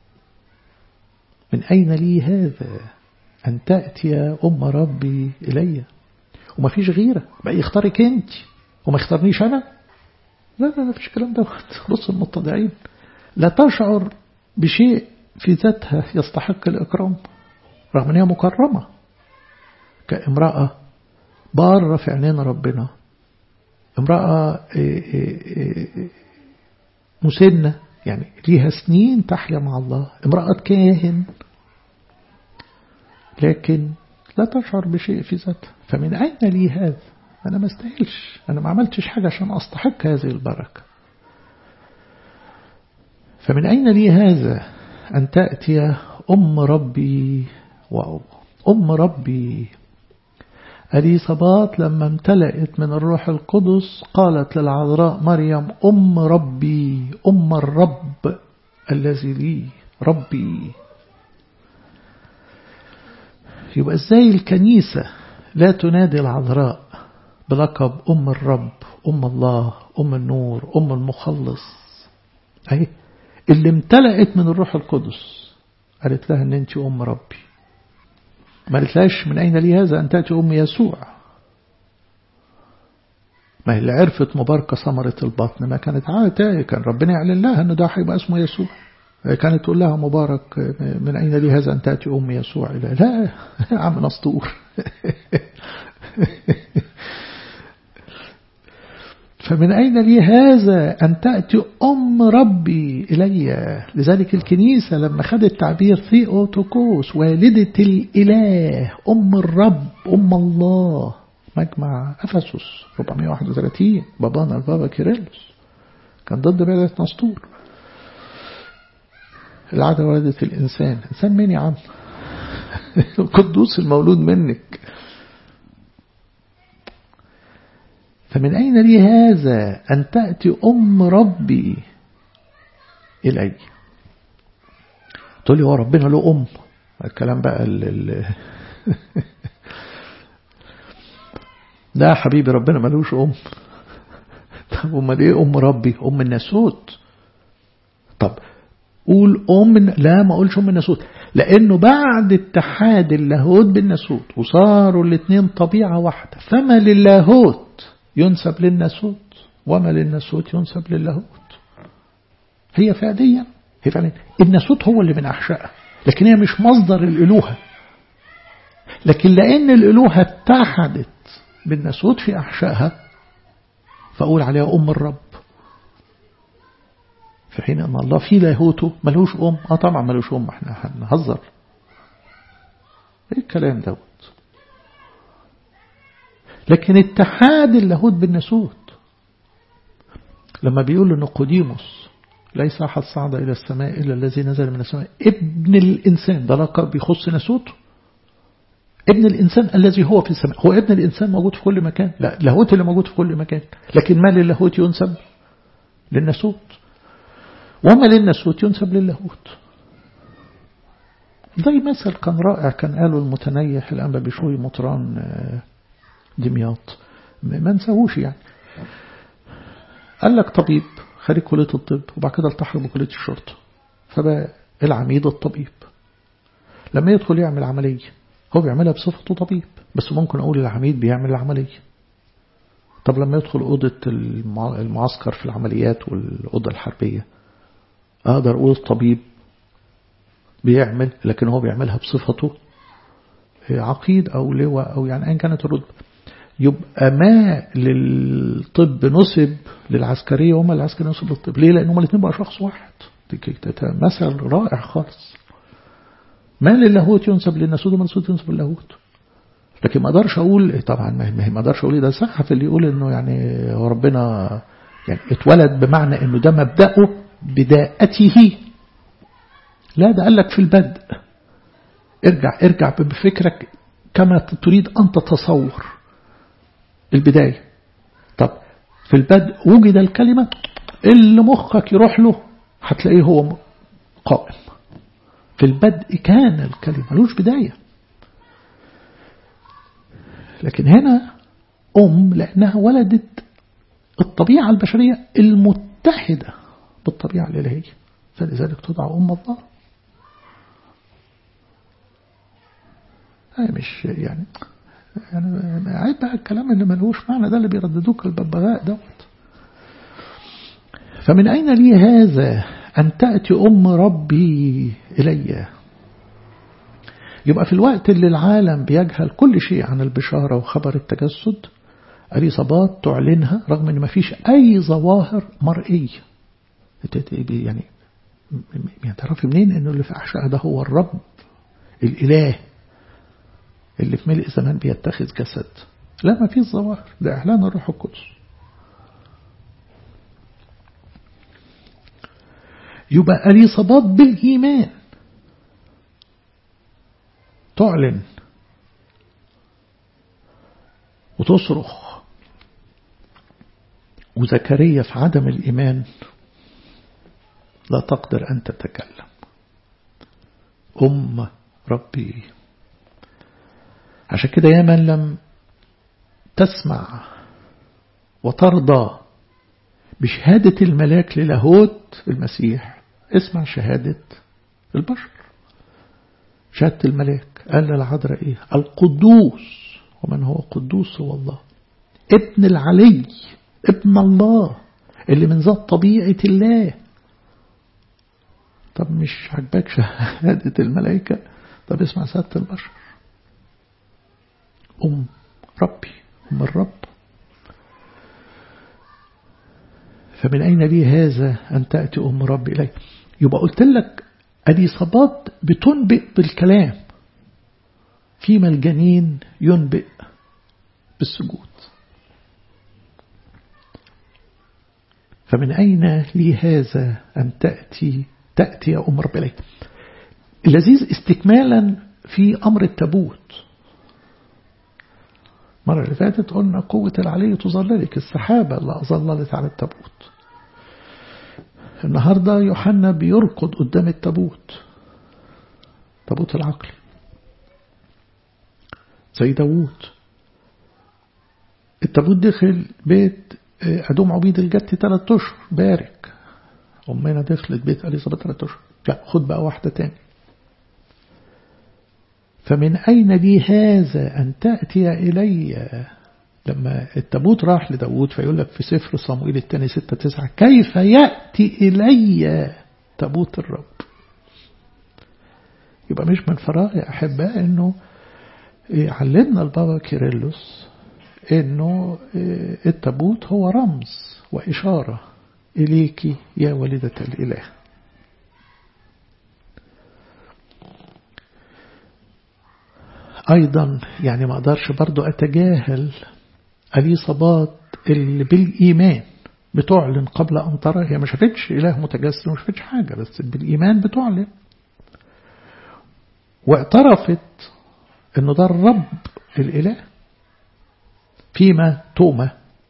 من أين لي هذا أن تأتي أم ربي إلي وما فيش غيرة بقى يختارك أنت وما يختارنيش أنا لا لا لا فيش كلام دوت بص المتضعين لا تشعر بشيء في ذاتها يستحق الإكرام رغم أنها مكرمة كامرأة بارة في عينين ربنا امرأة مسنة يعني ليها سنين تحيا مع الله امرأة كاهن لكن لا تشعر بشيء في ذاتها فمن أين لي هذا أنا ما استاهلش أنا ما عملتش حاجة عشان أستحق هذه البركة فمن أين لي هذا أن تأتي أم ربي واو أم ربي أليصابات لما امتلأت من الروح القدس قالت للعذراء مريم أم ربي أم الرب الذي لي ربي يبقى ازاي الكنيسة لا تنادي العذراء بلقب أم الرب أم الله أم النور أم المخلص أي اللي امتلأت من الروح القدس قالت لها ان انت أم ربي ما قالتلاش من أين لي هذا أن تأتي أم يسوع ما هي اللي عرفت مباركة ثمرة البطن ما كانت عادة كان ربنا يعلن لها أنه ده هيبقى اسمه يسوع كانت تقول لها مبارك من أين لي هذا أن تأتي أم يسوع لا لا يا عم نسطور فمن أين لي هذا أن تأتي أم ربي إلي لذلك الكنيسة لما خدت تعبير ثيوتوكوس والدة الإله أم الرب أم الله مجمع أفسس 431 بابانا البابا كيرلس كان ضد بعدة نسطور العادة ولدة الإنسان إنسان مين يا عم القدوس المولود منك فمن أين لي هذا أن تأتي أم ربي إلي تقول لي هو ربنا له أم الكلام بقى ال ال لا حبيبي ربنا ملوش أم طب أمال إيه أم ربي أم الناسوت طب قول أم لا ما أقولش أم الناسوت لأنه بعد اتحاد اللاهوت بالناسوت وصاروا الاثنين طبيعة واحدة فما للاهوت ينسب للناسوت وما للناسوت ينسب للاهوت هي فعليا هي فعليا الناسوت هو اللي من أحشائها لكن هي مش مصدر الألوهة لكن لأن الألوهة اتحدت بالناسوت في أحشائها فأقول عليها أم الرب في حين أن الله في لاهوته ملوش أم آه طبعا ملوش أم احنا هنهزر ايه الكلام دوت لكن اتحاد اللاهوت بالناسوت لما بيقول لنقوديموس ليس أحد صعد إلى السماء إلا الذي نزل من السماء ابن الإنسان ده لقب بيخص ناسوته ابن الإنسان الذي هو في السماء هو ابن الإنسان موجود في كل مكان لا لاهوت اللي موجود في كل مكان لكن ما للاهوت ينسب للناسوت وما للناسوت ينسب للاهوت زي مثل كان رائع كان قاله المتنيح الأنبا بشوي مطران دمياط ما نساهوش يعني قال لك طبيب خريج كلية الطب وبعد كده التحق بكلية الشرطة فبقى العميد الطبيب لما يدخل يعمل عملية هو بيعملها بصفته طبيب بس ممكن أقول العميد بيعمل العملية طب لما يدخل أوضة المعسكر في العمليات والأوضة الحربية أقدر أقول الطبيب بيعمل لكن هو بيعملها بصفته عقيد أو لواء أو يعني أين كانت الرتبة يبقى ما للطب نسب للعسكرية وما للعسكرية نسب للطب ليه لأنهم الاثنين بقى شخص واحد مثل رائع خالص ما للاهوت ينسب للناسوت وما للناسوت ينسب للاهوت لكن ما اقدرش اقول طبعا ما اقدرش اقول ده صح في اللي يقول انه يعني هو ربنا يعني اتولد بمعنى انه ده مبدأه بداءته لا ده قال لك في البدء ارجع ارجع بفكرك كما تريد أن تتصور البداية طب في البدء وجد الكلمة اللي مخك يروح له هتلاقيه هو قائم في البدء كان الكلمة ملوش بداية لكن هنا أم لأنها ولدت الطبيعة البشرية المتحدة بالطبيعة الإلهية فلذلك تدعى أم الله هاي مش يعني يعني عيب بقى الكلام اللي ملوش معنى ده اللي بيرددوك الببغاء دوت فمن أين لي هذا أن تأتي أم ربي إلي يبقى في الوقت اللي العالم بيجهل كل شيء عن البشارة وخبر التجسد اليصابات تعلنها رغم أن ما فيش أي ظواهر مرئية يعني يعني تعرفي منين أنه اللي في أحشاء ده هو الرب الإله اللي في ملء زمان بيتخذ جسد لا ما فيش ظواهر ده إعلان الروح القدس يبقى اليصابات بالإيمان تعلن وتصرخ وزكريا في عدم الإيمان لا تقدر أن تتكلم أم ربي عشان كده يا من لم تسمع وترضى بشهادة الملاك للاهوت المسيح اسمع شهادة البشر شهادة الملاك قال للعذراء إيه القدوس ومن هو قدوس هو الله ابن العلي ابن الله اللي من ذات طبيعة الله طب مش عجبك شهادة الملائكة طب اسمع سادة البشر أم ربي أم الرب فمن أين لي هذا أن تأتي أم ربي إلي يبقى قلت لك أليصابات بتنبئ بالكلام فيما الجنين ينبئ بالسجود فمن أين لي هذا أن تأتي تأتي يا أم رب إليك اللذيذ استكمالا في أمر التابوت مرة اللي فاتت قلنا قوة العلي تظللك السحابة اللي أظللت على التابوت النهاردة يوحنا بيركض قدام التابوت تابوت العقل زي داوود التابوت دخل بيت أدوم عبيد الجت ثلاث أشهر بارك أمنا دخلت بيت أليصابات ثلاث أشهر لا خد بقى واحدة تاني فمن أين لي هذا أن تأتي إلي لما التابوت راح لداود فيقول لك في سفر صموئيل الثاني ستة تسعة كيف يأتي إلي تابوت الرب يبقى مش من فراغ يا أحباء أنه علمنا البابا كيرلس أنه التابوت هو رمز وإشارة إليك يا والدة الإله أيضا يعني ما أقدرش برضو أتجاهل أليصابات اللي بالإيمان بتعلن قبل أن ترى هي ما شافتش إله متجسد ما شافتش حاجة بس بالإيمان بتعلن واعترفت أنه ده الرب الإله فيما توما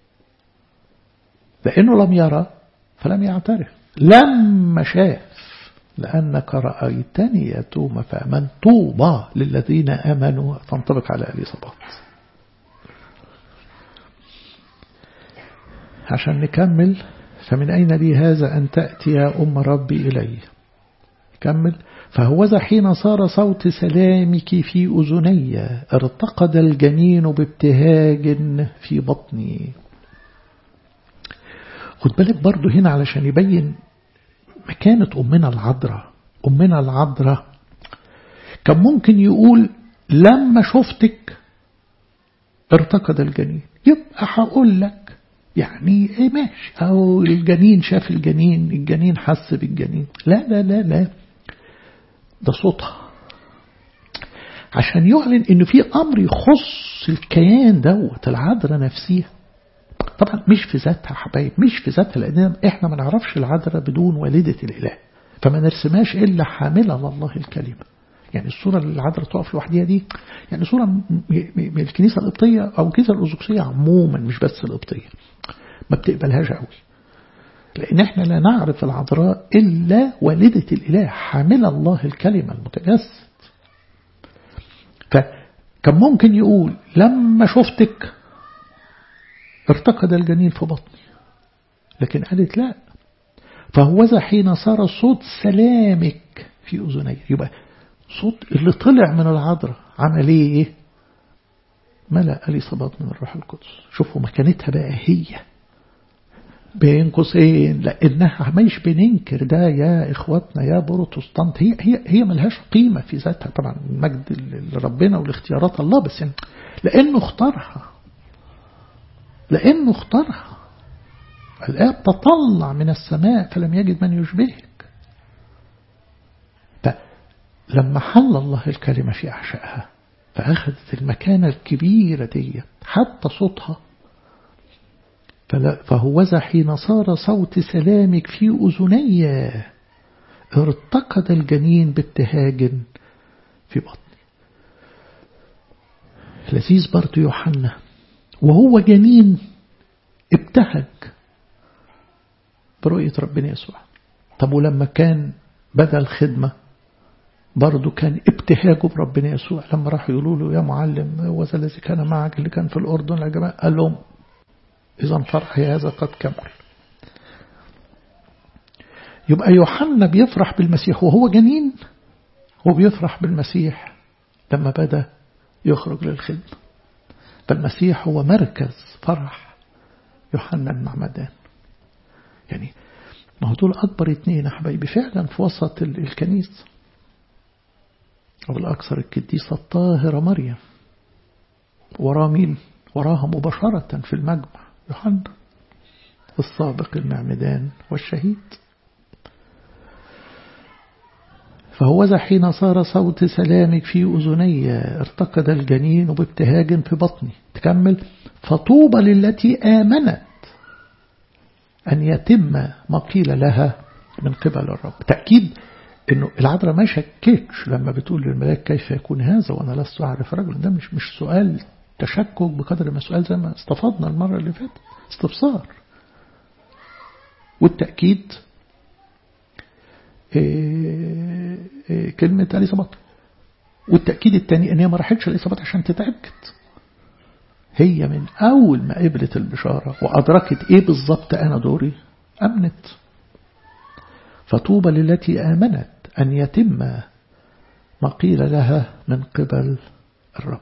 لأنه لم يرى فلم يعترف لما شاف لأنك رأيتني يا توما فأمن طوبى للذين آمنوا تنطبق على أليصابات عشان نكمل فمن أين لي هذا أن تأتي يا أم ربي إلي كمل فهوذا حين صار صوت سلامك في أذني ارتقد الجنين بابتهاج في بطني خد بالك برضو هنا علشان يبين مكانة أمنا العذراء أمنا العذراء كان ممكن يقول لما شفتك ارتقد الجنين يبقى هقول لك يعني ايه ماشي او الجنين شاف الجنين الجنين حس بالجنين لا لا لا لا ده صوتها عشان يعلن انه في امر يخص الكيان دوت العذراء نفسها طبعا مش في ذاتها حبايب مش في ذاتها لان احنا ما نعرفش العذراء بدون والدة الاله فما نرسمهاش الا حاملة لله الكلمة يعني الصورة اللي العذراء تقف لوحدها دي يعني صورة من الكنيسة القبطية أو الكنيسة الأرثوذكسية عموما مش بس القبطية ما بتقبلهاش قوي لأن احنا لا نعرف العذراء إلا والدة الإله حاملة الله الكلمة المتجسد فكان ممكن يقول لما شفتك ارتقد الجنين في بطني لكن قالت لا فهوذا حين صار صوت سلامك في أذني يبقى صوت اللي طلع من العذراء عمل ايه ملأ اليصابات من الروح القدس شوفوا مكانتها بقى هي بين قوسين لانها مش بننكر ده يا اخواتنا يا بروتستانت هي هي هي ملهاش قيمه في ذاتها طبعا المجد لربنا والاختيارات الله بس يعني لانه اختارها لانه اختارها الاب تطلع من السماء فلم يجد من يشبهك لما حل الله الكلمة في أحشائها فأخذت المكانة الكبيرة دي حتى صوتها فهوذا حين صار صوت سلامك في أذني ارتقد الجنين بابتهاج في بطني لذيذ برضو يوحنا وهو جنين ابتهج برؤية ربنا يسوع طب ولما كان بدأ الخدمة برضه كان ابتهاجه بربنا يسوع لما راحوا يقولوا له يا معلم وذا الذي كان معك اللي كان في الأردن يا جماعة قال لهم إذا فرحي هذا قد كمل يبقى يوحنا بيفرح بالمسيح وهو جنين هو بيفرح بالمسيح لما بدأ يخرج للخدمة فالمسيح هو مركز فرح يوحنا المعمدان يعني ما هو دول أكبر اتنين يا حبايبي فعلا في وسط الكنيسة والأكثر القديسة الطاهرة مريم وراه مين وراها مباشرة في المجمع يوحنا السابق المعمدان والشهيد فهو حين صار صوت سلامك في أذني ارتقد الجنين بابتهاج في بطني تكمل فطوبى للتي آمنت أن يتم ما قيل لها من قبل الرب تأكيد أنه العذراء ما شكتش لما بتقول للملاك كيف يكون هذا وأنا لست أعرف رجل ده مش مش سؤال تشكك بقدر ما سؤال زي ما استفضنا المرة اللي فاتت استفسار والتأكيد إيه إيه كلمة اليصابات والتأكيد الثاني ان هي ما راحتش اليصابات عشان تتأكد هي من أول ما قبلت البشارة وأدركت إيه بالظبط أنا دوري أمنت فطوبى للتي آمنت أن يتم ما قيل لها من قبل الرب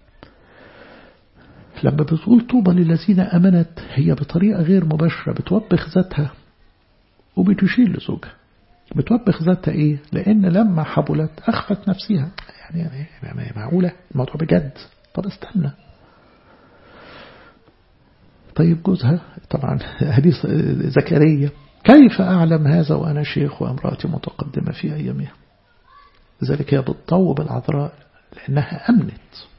لما بتقول طوبى للذين أمنت هي بطريقة غير مباشرة بتوبخ ذاتها وبتشير لزوجها بتوبخ ذاتها إيه لأن لما حبلت أخفت نفسها يعني, يعني معقولة الموضوع بجد طب استنى طيب جوزها طبعا حديث زكريا كيف أعلم هذا وأنا شيخ وامرأتي متقدمة في أيامها لذلك هي بتطوب العذراء لأنها أمنت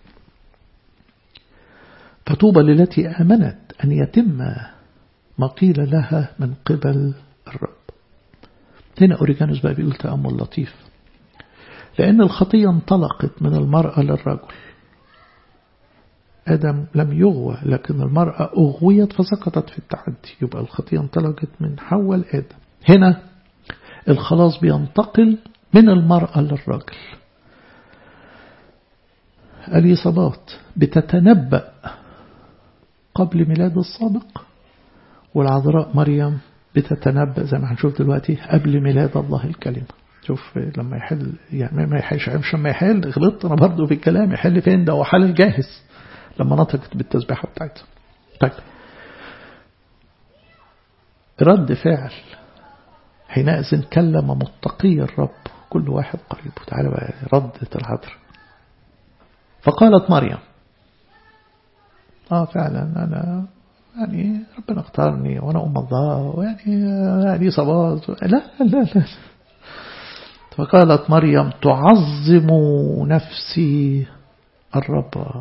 فطوبى للتي آمنت أن يتم ما قيل لها من قبل الرب هنا أوريجانوس بقى بيقول تأمل لطيف لأن الخطية انطلقت من المرأة للرجل آدم لم يغوى لكن المرأة أغويت فسقطت في التعدي يبقى الخطية انطلقت من حواء لآدم هنا الخلاص بينتقل من المرأة للرجل اليصابات بتتنبأ قبل ميلاد السابق والعذراء مريم بتتنبأ زي ما هنشوف دلوقتي قبل ميلاد الله الكلمة شوف لما يحل يعني ما يحلش مش لما يحل غلطت انا برضه في الكلام يحل فين ده هو حل الجاهز لما نطقت بالتسبيحة بتاعتها طيب رد فعل حينئذ كلم متقي الرب كل واحد قريبه تعالى بقى ردت العذر فقالت مريم اه فعلا انا يعني ربنا اختارني وانا ام الله ويعني يعني صبات لا لا لا فقالت مريم تعظم نفسي الرب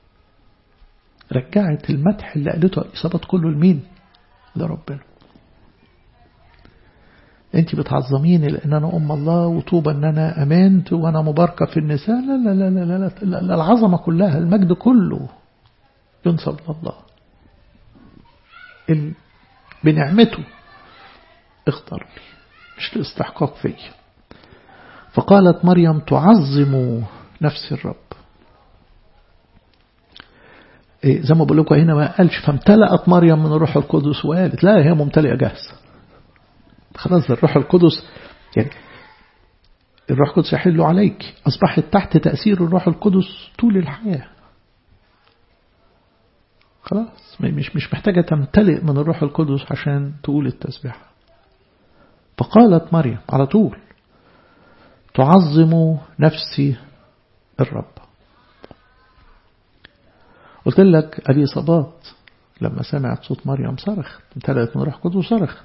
رجعت المدح اللي قالته الإصابات كله لمين لربنا انت بتعظميني لان انا ام الله وطوبى ان انا امنت وانا مباركة في النساء لا لا لا لا لا, لا, لا العظمة كلها المجد كله ينسب لله بنعمته اختارني مش لاستحقاق فيا فقالت مريم تعظم نفس الرب إيه زي ما بقول لكم هنا ما قالش فامتلأت مريم من الروح القدس وقالت لا هي ممتلئة جاهزة خلاص الروح القدس يعني الروح القدس يحل عليك أصبحت تحت تأثير الروح القدس طول الحياة خلاص مش مش محتاجة تمتلئ من الروح القدس عشان تقول التسبيح فقالت مريم على طول تعظم نفسي الرب قلت لك أبي صبات لما سمعت صوت مريم صرخت امتلأت من روح قدس وصرخت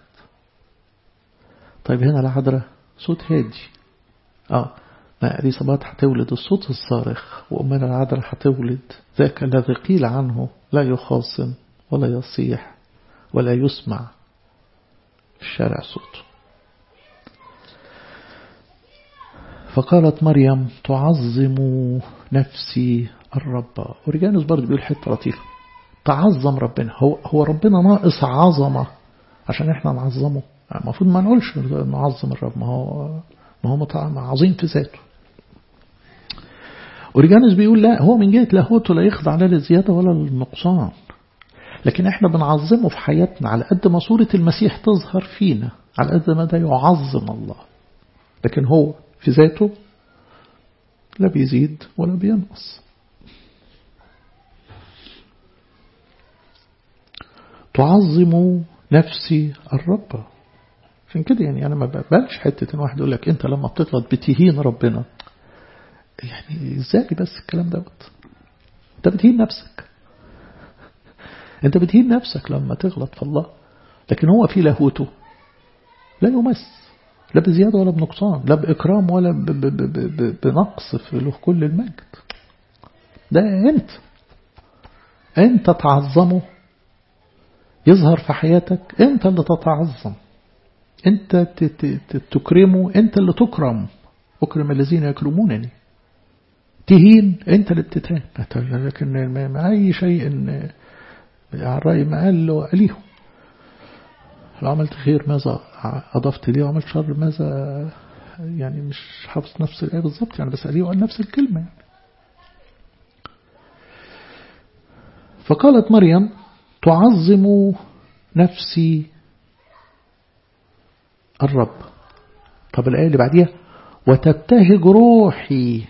طيب هنا العذراء صوت هادي اه ما أليصابات هتولد الصوت الصارخ وأمنا العذراء هتولد ذاك الذي قيل عنه لا يخاصم ولا يصيح ولا يسمع في الشارع صوته فقالت مريم تعظم نفسي الرب أوريجانوس برضه بيقول حتة لطيفة تعظم ربنا هو هو ربنا ناقص عظمة عشان احنا نعظمه المفروض ما نقولش نعظم الرب ما هو ما هو عظيم في ذاته أوريجانوس بيقول لا هو من جهة لاهوته لا يخضع لا للزيادة ولا للنقصان لكن احنا بنعظمه في حياتنا على قد ما صورة المسيح تظهر فينا على قد ما ده يعظم الله لكن هو في ذاته لا بيزيد ولا بينقص تعظم نفسي الرب عشان كده يعني أنا ما بقبلش حتة إن واحد يقول لك أنت لما بتغلط بتهين ربنا يعني إزاي بس الكلام دوت أنت بتهين نفسك أنت بتهين نفسك لما تغلط في الله لكن هو في لاهوته لا يمس لا بزيادة ولا بنقصان لا بإكرام ولا ب ب ب ب بنقص في له كل المجد ده أنت أنت تعظمه يظهر في حياتك أنت اللي تتعظم أنت تكرمه أنت اللي تكرم أكرم الذين يكرمونني تهين أنت اللي بتتهان لكن ما أي شيء على الرأي ما قال له أليهم لو عملت خير ماذا أضفت ليه وعملت شر ماذا يعني مش حافظ نفس الآية بالظبط يعني بس أليه وقال نفس الكلمة يعني. فقالت مريم تعظم نفسي الرب طب الآية اللي بعديها وتبتهج روحي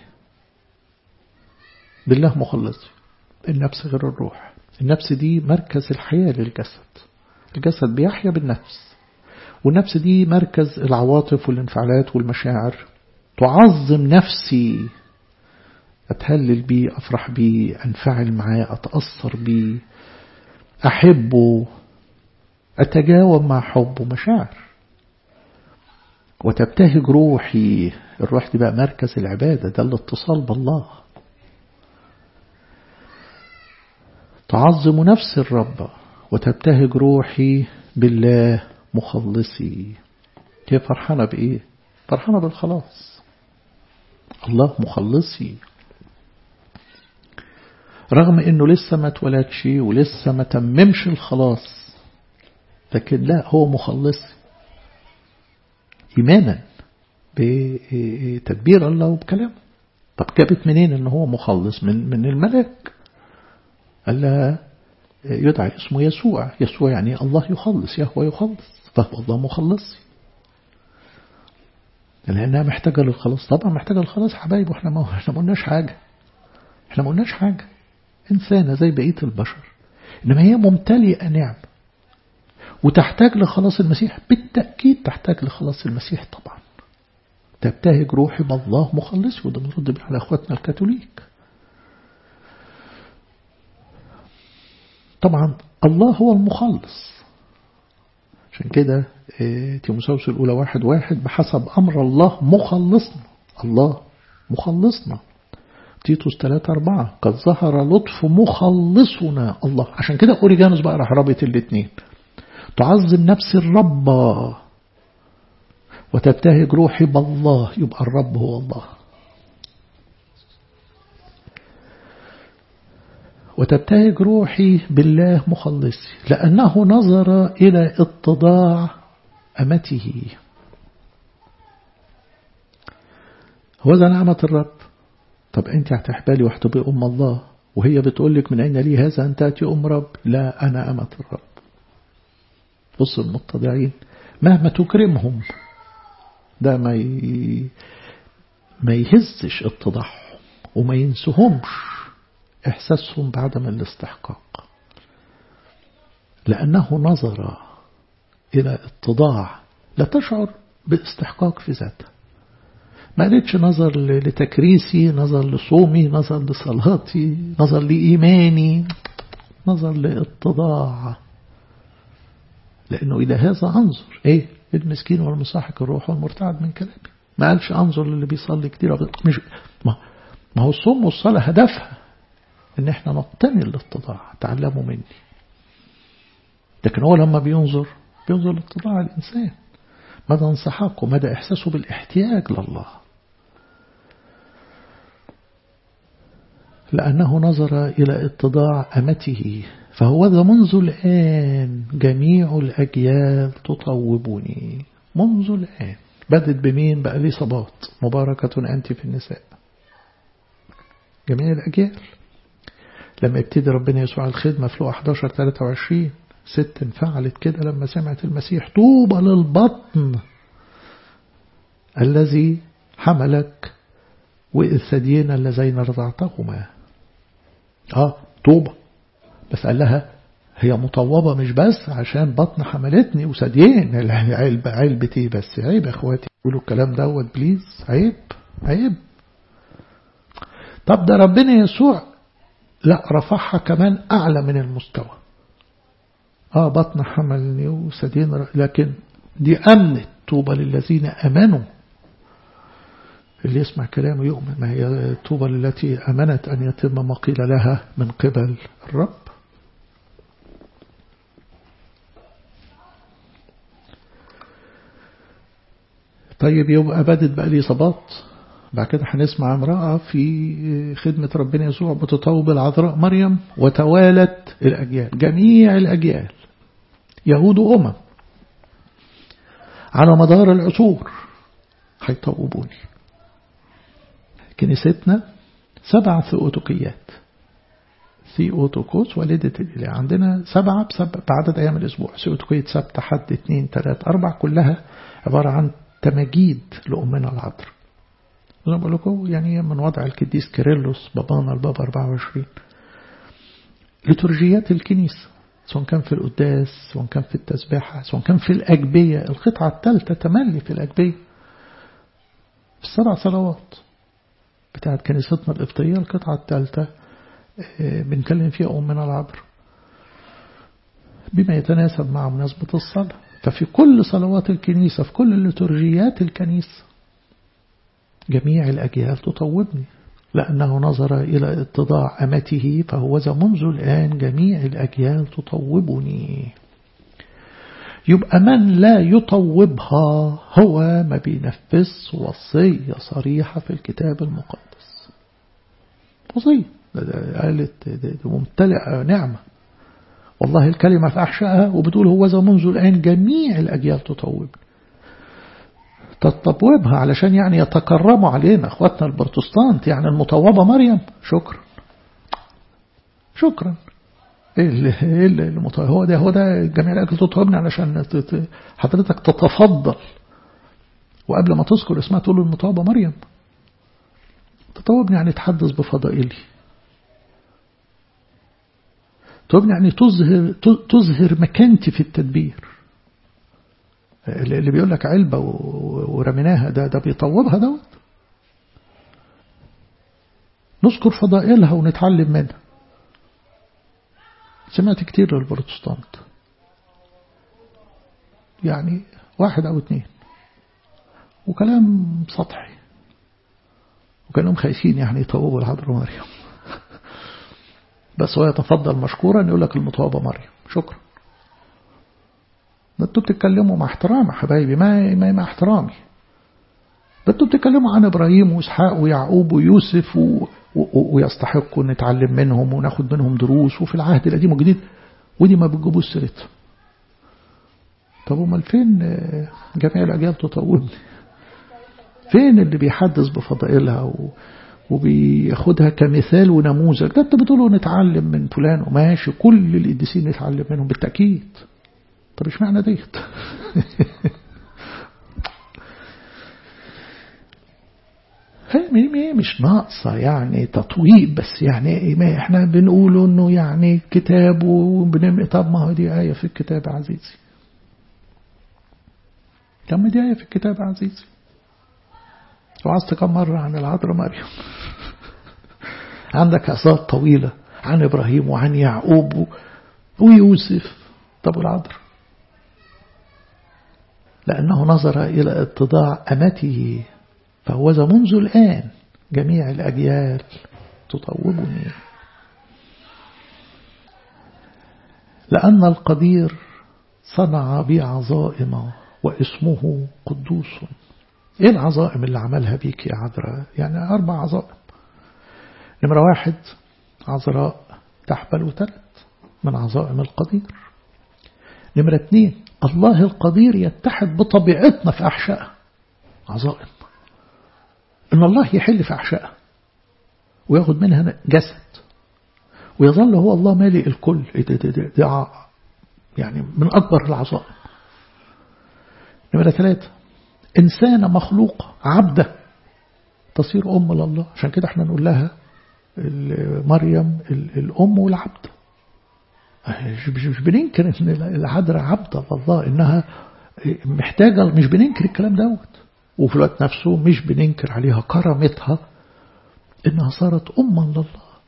بالله مخلصي النفس غير الروح النفس دي مركز الحياة للجسد الجسد بيحيا بالنفس والنفس دي مركز العواطف والانفعالات والمشاعر تعظم نفسي أتهلل بيه أفرح بيه أنفعل معاه أتأثر بيه أحبه أتجاوب مع حبه مشاعر وتبتهج روحي الروح دي بقى مركز العبادة ده الاتصال بالله تعظم نفس الرب وتبتهج روحي بالله مخلصي هي فرحانة بإيه فرحانة بالخلاص الله مخلصي رغم انه لسه ما اتولدش ولسه ما تممش الخلاص لكن لا هو مخلصي ايمانا بتدبير الله وبكلامه طب جابت منين ان هو مخلص من من الملاك قال لها يدعى اسمه يسوع يسوع يعني الله يخلص يهوى يخلص فهو الله مخلصي لأنها محتاجة للخلاص طبعا محتاجة للخلاص حبايب واحنا ما احنا ما قلناش حاجة احنا ما قلناش حاجة إنسانة زي بقية البشر إنما هي ممتلئة نعم وتحتاج لخلاص المسيح بالتأكيد تحتاج لخلاص المسيح طبعا تبتهج روحي بالله مخلصي وده بنرد بيه على أخواتنا الكاثوليك طبعا الله هو المخلص عشان كده تيموساوس الأولى واحد واحد بحسب أمر الله مخلصنا الله مخلصنا تيتوس 3 4 قد ظهر لطف مخلصنا الله عشان كده أوريجانوس بقى راح رابط الاثنين تعظم نفس الرب وتبتهج روحي بالله يبقى الرب هو الله وتبتهج روحي بالله مخلصي لأنه نظر إلى اتضاع أمته هو ذا نعمة الرب طب أنت هتحبالي وهتبقي أم الله وهي بتقول لك من أين لي هذا أن تأتي أم رب لا أنا أمة الرب بص المتضعين مهما تكرمهم ده ما ي... ما يهزش اتضاعهم وما ينسهمش إحساسهم بعدم الاستحقاق لأنه نظر إلى اتضاع لا تشعر باستحقاق في ذاته ما قالتش نظر لتكريسي نظر لصومي نظر لصلاتي نظر لإيماني نظر لاتضاع لأنه إلى هذا أنظر إيه المسكين والمصاحك الروح والمرتعد من كلامي ما قالش أنظر للي بيصلي كتير مش ما, ما هو الصوم والصلاة هدفها ان احنا نقتني الاتضاع تعلموا مني لكن هو لما بينظر بينظر لاتضاع الإنسان مدى انسحاقه مدى إحساسه بالاحتياج لله لأنه نظر إلى اتضاع أمته فهو ذا منذ الآن جميع الأجيال تطوبني منذ الآن بدت بمين بقى لي صبات مباركة أنت في النساء جميع الأجيال لما ابتدي ربنا يسوع الخدمة في لقى 11 23 ست انفعلت كده لما سمعت المسيح طوبى للبطن الذي حملك والثديين اللذين رضعتهما اه طوبة بس قال لها هي مطوبة مش بس عشان بطن حملتني وثديين عيب علبتي بس عيب يا اخواتي يقولوا الكلام دوت بليز عيب عيب طب ده ربنا يسوع لا رفعها كمان أعلى من المستوى آه بطن حملني وثديين لكن دي أمنت طوبى للذين أمنوا اللي يسمع كلامه يؤمن ما هي طوبى التي أمنت أن يتم ما قيل لها من قبل الرب طيب يبقى بدت بقى لي صبات بعد كده هنسمع امرأة في خدمة ربنا يسوع بتطوب العذراء مريم وتوالت الأجيال جميع الأجيال يهود وأمم على مدار العصور هيطوبوني كنيستنا سبع ثيوتوكيات ثيوتوكوس والدة الإله عندنا سبعة بسبب بعدد أيام الأسبوع ثيوتوكية سبت حد اثنين ثلاثة أربع كلها عبارة عن تماجيد لأمنا العذراء زي ما بقول لكم يعني من وضع القديس كيرلس بابانا البابا 24 لترجيات الكنيسة سواء كان في القداس سواء كان في التسبيحة سواء كان في الأجبية القطعة الثالثة تملي في الأجبية في السبع صلوات بتاعت كنيستنا الإبطية القطعة الثالثة بنكلم فيها أمنا العبر بما يتناسب مع مناسبة الصلاة ففي كل صلوات الكنيسة في كل لترجيات الكنيسة جميع الأجيال تطوبني لأنه نظر إلى اتضاع أمته فهو ذا منذ الآن جميع الأجيال تطوبني يبقى من لا يطوبها هو ما بينفذ وصية صريحة في الكتاب المقدس وصية قالت ممتلئة نعمة والله الكلمة في أحشائها وبتقول هو ذا منذ الآن جميع الأجيال تطوبني تطوبها علشان يعني يتكرموا علينا اخواتنا البروتستانت يعني المطوبة مريم شكرا شكرا ايه اللي ايه اللي هو ده هو ده جميع الاكل تطوبني علشان حضرتك تتفضل وقبل ما تذكر اسمها تقول له المطوبة مريم تطوبني يعني تحدث بفضائلي تطوبني يعني تظهر تظهر مكانتي في التدبير اللي بيقول لك علبة ورميناها ده ده بيطوبها دوت نذكر فضائلها ونتعلم منها سمعت كتير للبروتستانت يعني واحد أو اتنين وكلام سطحي وكانوا خايفين يعني يطوبوا العذراء مريم بس هو يتفضل مشكورا يقول لك المطوبة مريم شكرا ده انتوا بتتكلموا مع احترام يا حبايبي ما ما مع احترامي ده انتوا بتتكلموا عن ابراهيم واسحاق ويعقوب ويوسف و... و... ويستحقوا نتعلم منهم وناخد منهم دروس وفي العهد القديم والجديد ودي ما بتجيبوش سيرتها طب امال فين جميع الاجيال تطورني فين اللي بيحدث بفضائلها و... وبياخدها كمثال ونموذج ده انت بتقولوا نتعلم من فلان وماشي كل القديسين نتعلم منهم بالتأكيد طب ايش معنى ديت هي مش ناقصة يعني تطويب بس يعني ما احنا بنقول انه يعني كتاب وبنم طب ما هو دي آية في الكتاب يا عزيزي كم دي آية في الكتاب يا عزيزي وعظت كم مرة عن العذراء مريم عندك أساط طويلة عن إبراهيم وعن يعقوب ويوسف طب والعذراء لأنه نظر إلى اتضاع أمته فهو ذا منذ الآن جميع الأجيال تطوبني لأن القدير صنع بي عظائم واسمه قدوس ايه العظائم اللي عملها بيك يا عذراء يعني أربع عظائم نمرة واحد عذراء تحبل وتلد من عظائم القدير نمرة اثنين الله القدير يتحد بطبيعتنا في أحشائها عظائم إن الله يحل في أحشائها وياخد منها جسد ويظل هو الله مالئ الكل ده ده ده ده يعني من أكبر العظائم نمرة ثلاثة إنسانة مخلوقة عبدة تصير أم لله عشان كده احنا نقول لها مريم الأم والعبد مش بننكر ان العذراء عبد الله انها محتاجة مش بننكر الكلام دوت وفي الوقت نفسه مش بننكر عليها كرامتها انها صارت أما لله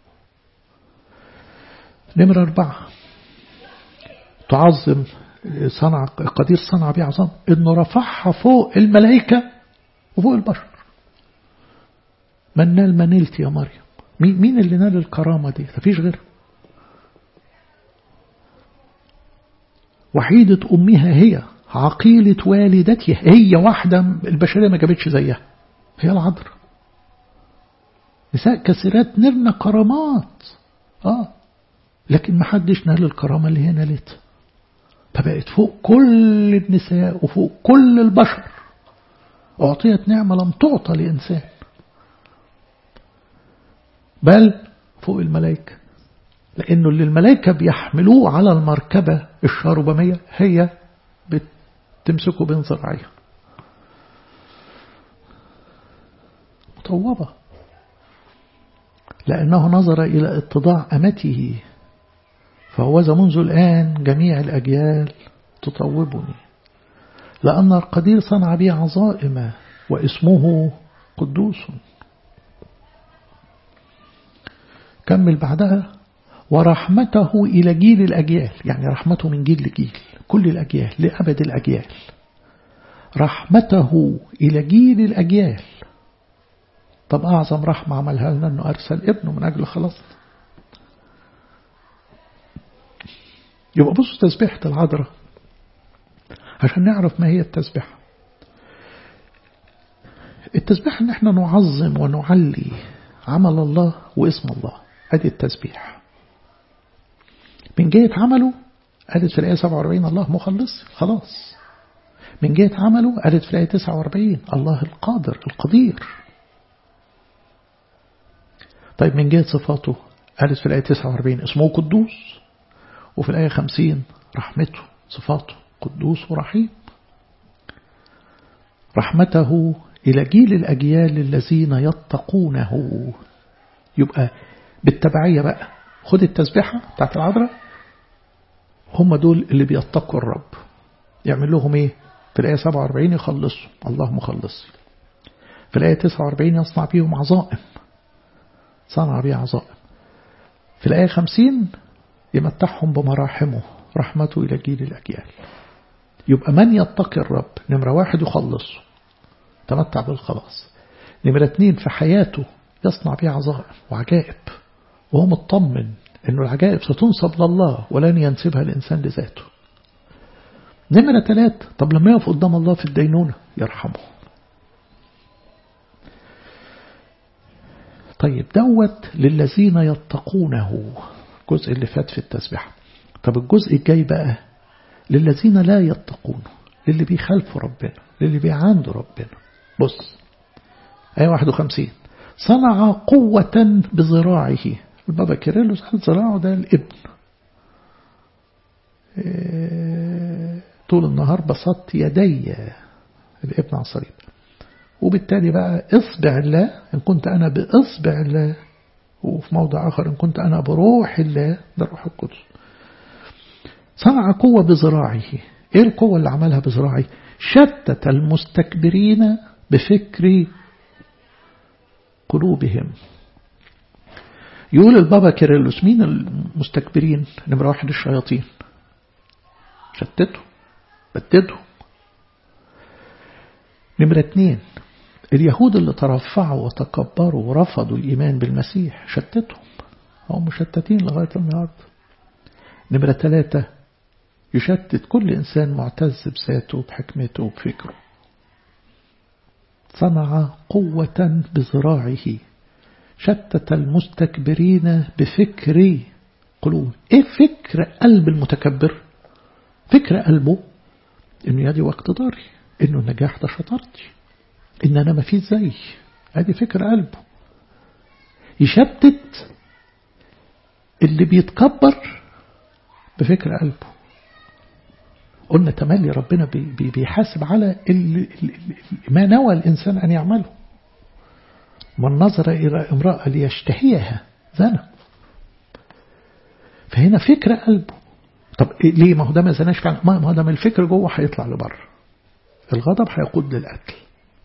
نمرة أربعة تعظم صنع قدير صنع بيه عظام انه رفعها فوق الملائكة وفوق البشر من نال ما نلت يا مريم مين مين اللي نال الكرامة دي مفيش غيرها وحيدة أمها هي عقيلة والدتها هي واحدة البشرية ما جابتش زيها هي العذراء نساء كثيرات نرنا كرامات آه لكن ما حدش نال الكرامة اللي هي نالتها فبقت فوق كل النساء وفوق كل البشر أعطيت نعمة لم تعطى لإنسان بل فوق الملائكة لأنه اللي الملائكة بيحملوه على المركبة الشاربمية هي بتمسكه بين ذراعيها مطوبة لأنه نظر إلى اتضاع أمته فهو منذ الآن جميع الأجيال تطوبني لأن القدير صنع بي عظائم واسمه قدوس كمل بعدها ورحمته إلى جيل الأجيال يعني رحمته من جيل لجيل كل الأجيال لأبد الأجيال رحمته إلى جيل الأجيال طب أعظم رحمة عملها لنا أنه أرسل ابنه من أجل خلاص يبقى بصوا تسبيحة العذراء عشان نعرف ما هي التسبيحة التسبيح ان احنا نعظم ونعلي عمل الله واسم الله ادي التسبيح من جهة عمله قالت في الآية 47 الله مخلص خلاص من جهة عمله قالت في الآية 49 الله القادر القدير طيب من جهة صفاته قالت في الآية 49 اسمه قدوس وفي الآية 50 رحمته صفاته قدوس ورحيم رحمته إلى جيل الأجيال الذين يتقونه يبقى بالتبعية بقى خد التسبيحة بتاعت العذراء هم دول اللي بيتقوا الرب يعمل لهم ايه في الآية 47 يخلصوا الله مخلص في الآية 49 يصنع بيهم عظائم صنع بيه عظائم في الآية 50 يمتعهم بمراحمه رحمته إلى جيل الأجيال يبقى من يتقي الرب نمرة واحد يخلصه تمتع بالخلاص نمرة اتنين في حياته يصنع بيه عظائم وعجائب وهو مطمن أنه العجائب ستنصب لله ولن ينسبها الإنسان لذاته نمرة ثلاثة طب لما يقف قدام الله في الدينونة يرحمه طيب دوت للذين يتقونه الجزء اللي فات في التسبيح طب الجزء الجاي بقى للذين لا يتقونه للي بيخالفوا ربنا للي بيعاندوا ربنا بص آية 51 صنع قوة بذراعه البابا كيرلس قال ذراعه ده الابن طول النهار بسطت يدي الابن على الصليب وبالتالي بقى اصبع الله إن كنت أنا بإصبع الله وفي موضع آخر إن كنت أنا بروح الله ده روح القدس صنع قوة بذراعه إيه القوة اللي عملها بذراعه شتت المستكبرين بفكر قلوبهم يقول البابا كيرلس مين المستكبرين نمرة واحد الشياطين شتتهم بددهم نمرة اتنين اليهود اللي ترفعوا وتكبروا ورفضوا الإيمان بالمسيح شتتهم هم مشتتين لغاية النهاردة نمرة ثلاثة يشتت كل إنسان معتز بذاته بحكمته بفكره صنع قوة بذراعه شتت المستكبرين بفكر قلوب ايه فكر قلب المتكبر فكر قلبه انه يدي واقتداري انه النجاح ده شطارتي ان انا ما فيش زي ادي فكر قلبه يشتت اللي بيتكبر بفكر قلبه قلنا تملي ربنا بي بيحاسب على اللي ما نوى الإنسان أن يعمله من نظر إلى امرأة ليشتهيها زنى فهنا فكر قلبه طب ليه ما هو ده ما زناش فعلا ما هو ده من الفكر جوه هيطلع لبره الغضب هيقود للقتل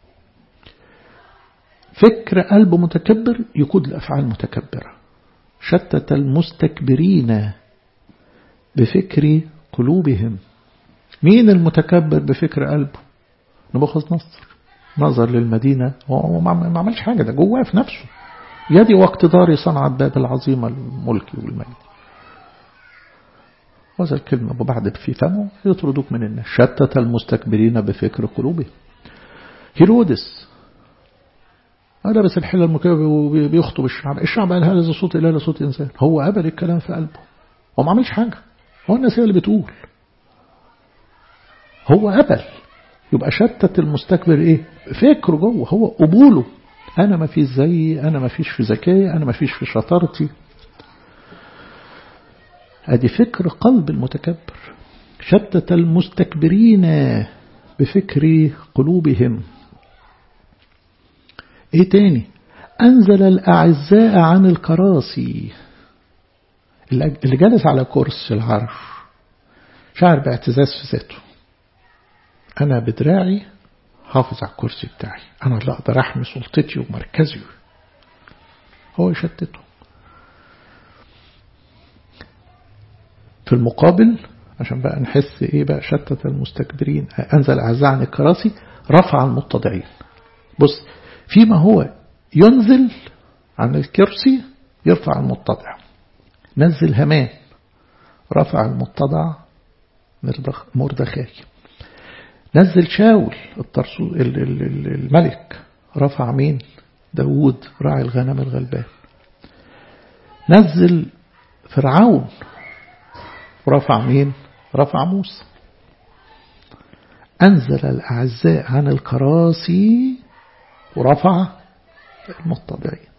فكر قلب متكبر يقود لأفعال متكبرة شتت المستكبرين بفكر قلوبهم مين المتكبر بفكر قلبه نبوخذ نصر نظر للمدينة هو ما عملش حاجة ده جواه في نفسه يدي واقتداري صنع الباب العظيمة الملكي والمجد وهذا الكلمة وبعد في فمه يطردوك من الناس شتت المستكبرين بفكر قلوبهم هيرودس لابس الحلة المكيبة وبيخطب الشعب الشعب قال هذا صوت إله صوت إنسان هو قبل الكلام في قلبه هو ما عملش حاجة هو الناس هي اللي بتقول هو قبل يبقى شتت المستكبر ايه فكره جوه هو قبوله انا ما فيش زيي انا ما فيش في ذكائي انا ما فيش في شطارتي ادي فكر قلب المتكبر شتت المستكبرين بفكر قلوبهم ايه تاني انزل الاعزاء عن الكراسي اللي جالس على كرسي العرش شعر باعتزاز في ذاته أنا بدراعي حافظ على الكرسي بتاعي أنا اللي أقدر أحمي سلطتي ومركزي هو يشتته في المقابل عشان بقى نحس إيه بقى شتت المستكبرين أنزل أعزاء عن الكراسي رفع المتضعين بص فيما هو ينزل عن الكرسي يرفع المتضع نزل همان رفع المتضع مردخاي نزل شاول الملك رفع مين داود راعي الغنم الغلبان نزل فرعون ورفع مين رفع موسى أنزل الأعزاء عن الكراسي ورفع المتضعين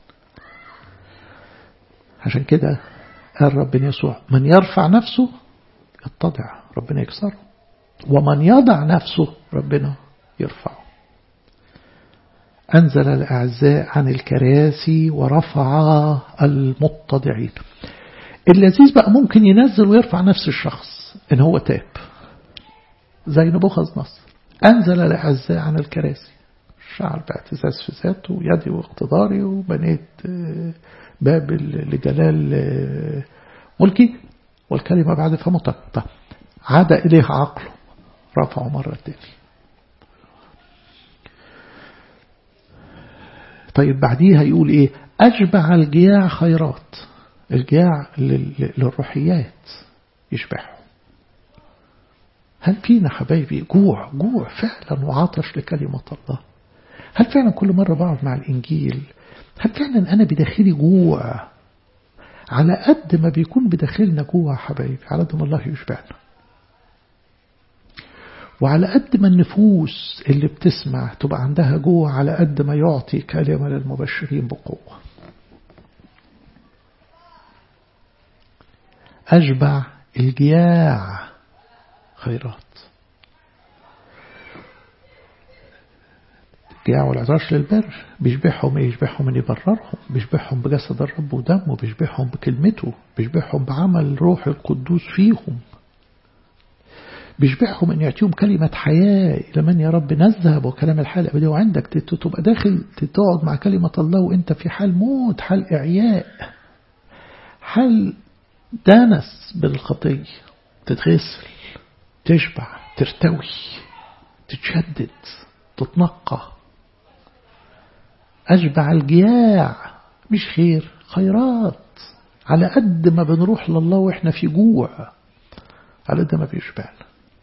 عشان كده قال ربنا يسوع من يرفع نفسه يتضع ربنا يكسره ومن يضع نفسه ربنا يرفعه أنزل الأعزاء عن الكراسي ورفع المتضعين اللذيذ بقى ممكن ينزل ويرفع نفس الشخص إن هو تاب زي نبوخذ نصر أنزل الأعزاء عن الكراسي شعر باعتزاز في ذاته يدي واقتداري وبنيت باب لجلال ملكي والكلمة بعد فمطة طيب عاد إليه عقله رفعه مرة تاني طيب بعديها يقول إيه أشبع الجياع خيرات الجياع للروحيات يشبعه هل فينا حبايبي جوع جوع فعلا وعطش لكلمة الله هل فعلا كل مرة بقعد مع الإنجيل هل فعلا أنا بداخلي جوع على قد ما بيكون بداخلنا جوع حبايبي على قد ما الله يشبعنا وعلى قد ما النفوس اللي بتسمع تبقى عندها جوع على قد ما يعطي كلمة للمبشرين بقوة أشبع الجياع خيرات الجياع والعطاش للبر بيشبعهم ايه يشبعهم ان يبررهم بيشبعهم بجسد الرب ودمه بيشبعهم بكلمته بيشبعهم بعمل روح القدوس فيهم بيشبعهم ان يعطيهم كلمة حياة إلى من يا رب نذهب وكلام الحال الأبدي وعندك تبقى داخل تقعد مع كلمة الله وانت في حال موت حال إعياء حال دانس بالخطية تتغسل تشبع ترتوي تتشدد تتنقى أشبع الجياع مش خير خيرات على قد ما بنروح لله وإحنا في جوع على قد ما بيشبعنا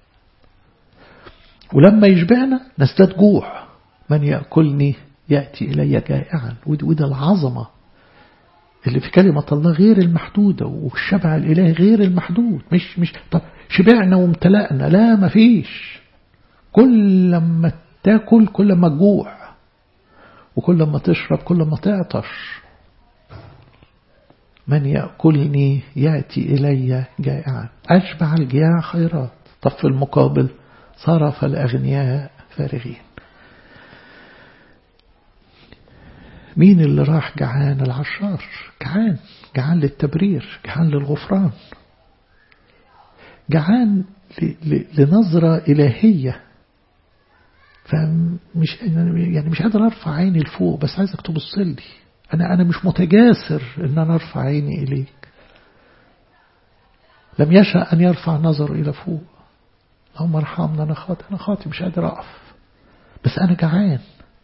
ولما يشبعنا نزداد جوع من يأكلني يأتي إلي جائعا وده العظمة اللي في كلمة الله غير المحدودة والشبع الإلهي غير المحدود مش مش طب شبعنا وامتلأنا لا مفيش كل لما تاكل كل ما تجوع وكل ما تشرب كل ما تعطش من يأكلني يأتي إلي جائعا أشبع الجياع خيرات طب في المقابل صرف الأغنياء فارغين مين اللي راح جعان العشار جعان جعان للتبرير جعان للغفران جعان لنظرة إلهية فمش يعني مش قادر ارفع عيني لفوق بس عايزك تبص لي انا انا مش متجاسر ان انا ارفع عيني اليك لم يشاء ان يرفع نظره الى فوق اللهم ارحمنا انا خاطئ انا خاطئ مش قادر اقف بس انا جعان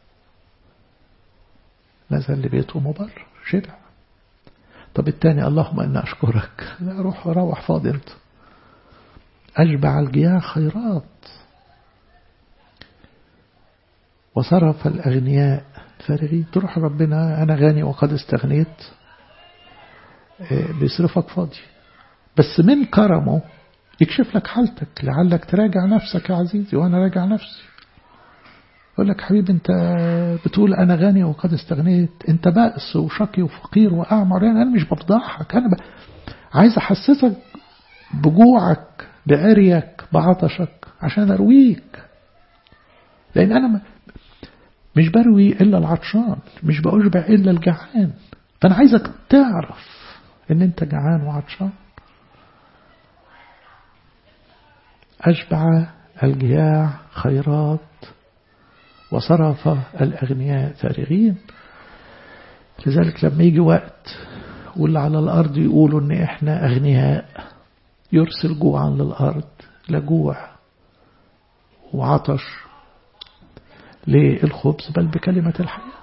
نزل لبيته مبرر شبع طب التاني اللهم انا اشكرك لا روح روح فاضي انت اشبع الجياع خيرات وصرف الأغنياء فارغين تروح ربنا أنا غني وقد استغنيت بيصرفك فاضي بس من كرمه يكشف لك حالتك لعلك تراجع نفسك يا عزيزي وأنا راجع نفسي يقول لك حبيبي أنت بتقول أنا غني وقد استغنيت أنت بأس وشقي وفقير وأعمر يعني أنا مش بفضحك أنا ب... عايز أحسسك بجوعك بعريك بعطشك عشان أرويك لأن أنا مش بروي إلا العطشان مش بأشبع إلا الجعان فأنا عايزك تعرف إن أنت جعان وعطشان أشبع الجياع خيرات وصرف الأغنياء فارغين لذلك لما يجي وقت واللي على الأرض يقولوا إن إحنا أغنياء يرسل جوعا للأرض لا جوع وعطش للخبز بل بكلمة الحياة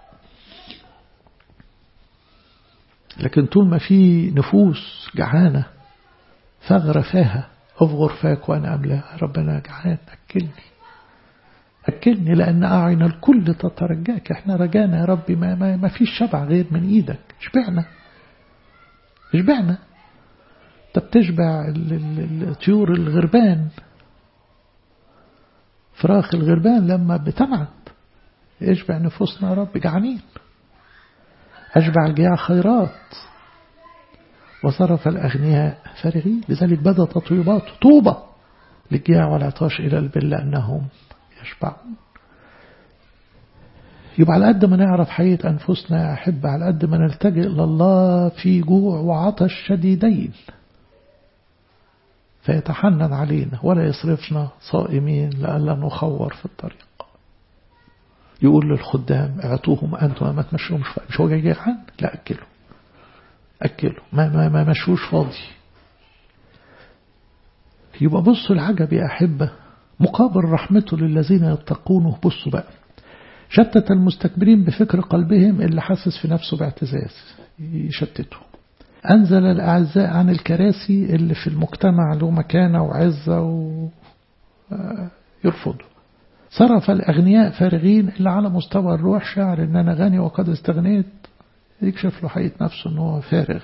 لكن طول ما في نفوس جعانة فاغر فاها أفغر فاك وأنا أملاها ربنا جعان أكلني أكلني لأن أعين الكل تترجاك احنا رجانا يا ربي ما, ما, ما فيش شبع غير من إيدك شبعنا شبعنا طب تشبع الطيور الغربان فراخ الغربان لما بتنعم اشبع نفوسنا يا رب جعانين أشبع الجياع خيرات وصرف الأغنياء فارغين لذلك بدا تطيبات طوبة للجياع والعطاش إلى البر لأنهم يشبعون يبقى على قد ما نعرف حقيقة أنفسنا يا أحب على قد ما نلتجئ لله في جوع وعطش شديدين فيتحنن علينا ولا يصرفنا صائمين لئلا نخور في الطريق يقول للخدام اعطوهم أنتم ما تمشوهمش مش هو جاي جيعان لا أكله أكله ما, ما, ما مشوش فاضي يبقى بصوا العجب يا أحبة مقابل رحمته للذين يتقونه بصوا بقى شتت المستكبرين بفكر قلبهم اللي حاسس في نفسه باعتزاز يشتته أنزل الأعزاء عن الكراسي اللي في المجتمع له مكانة وعزة ويرفضوا صرف الأغنياء فارغين اللي على مستوى الروح شعر إن أنا غني وقد استغنيت يكشف له حقيقة نفسه إن هو فارغ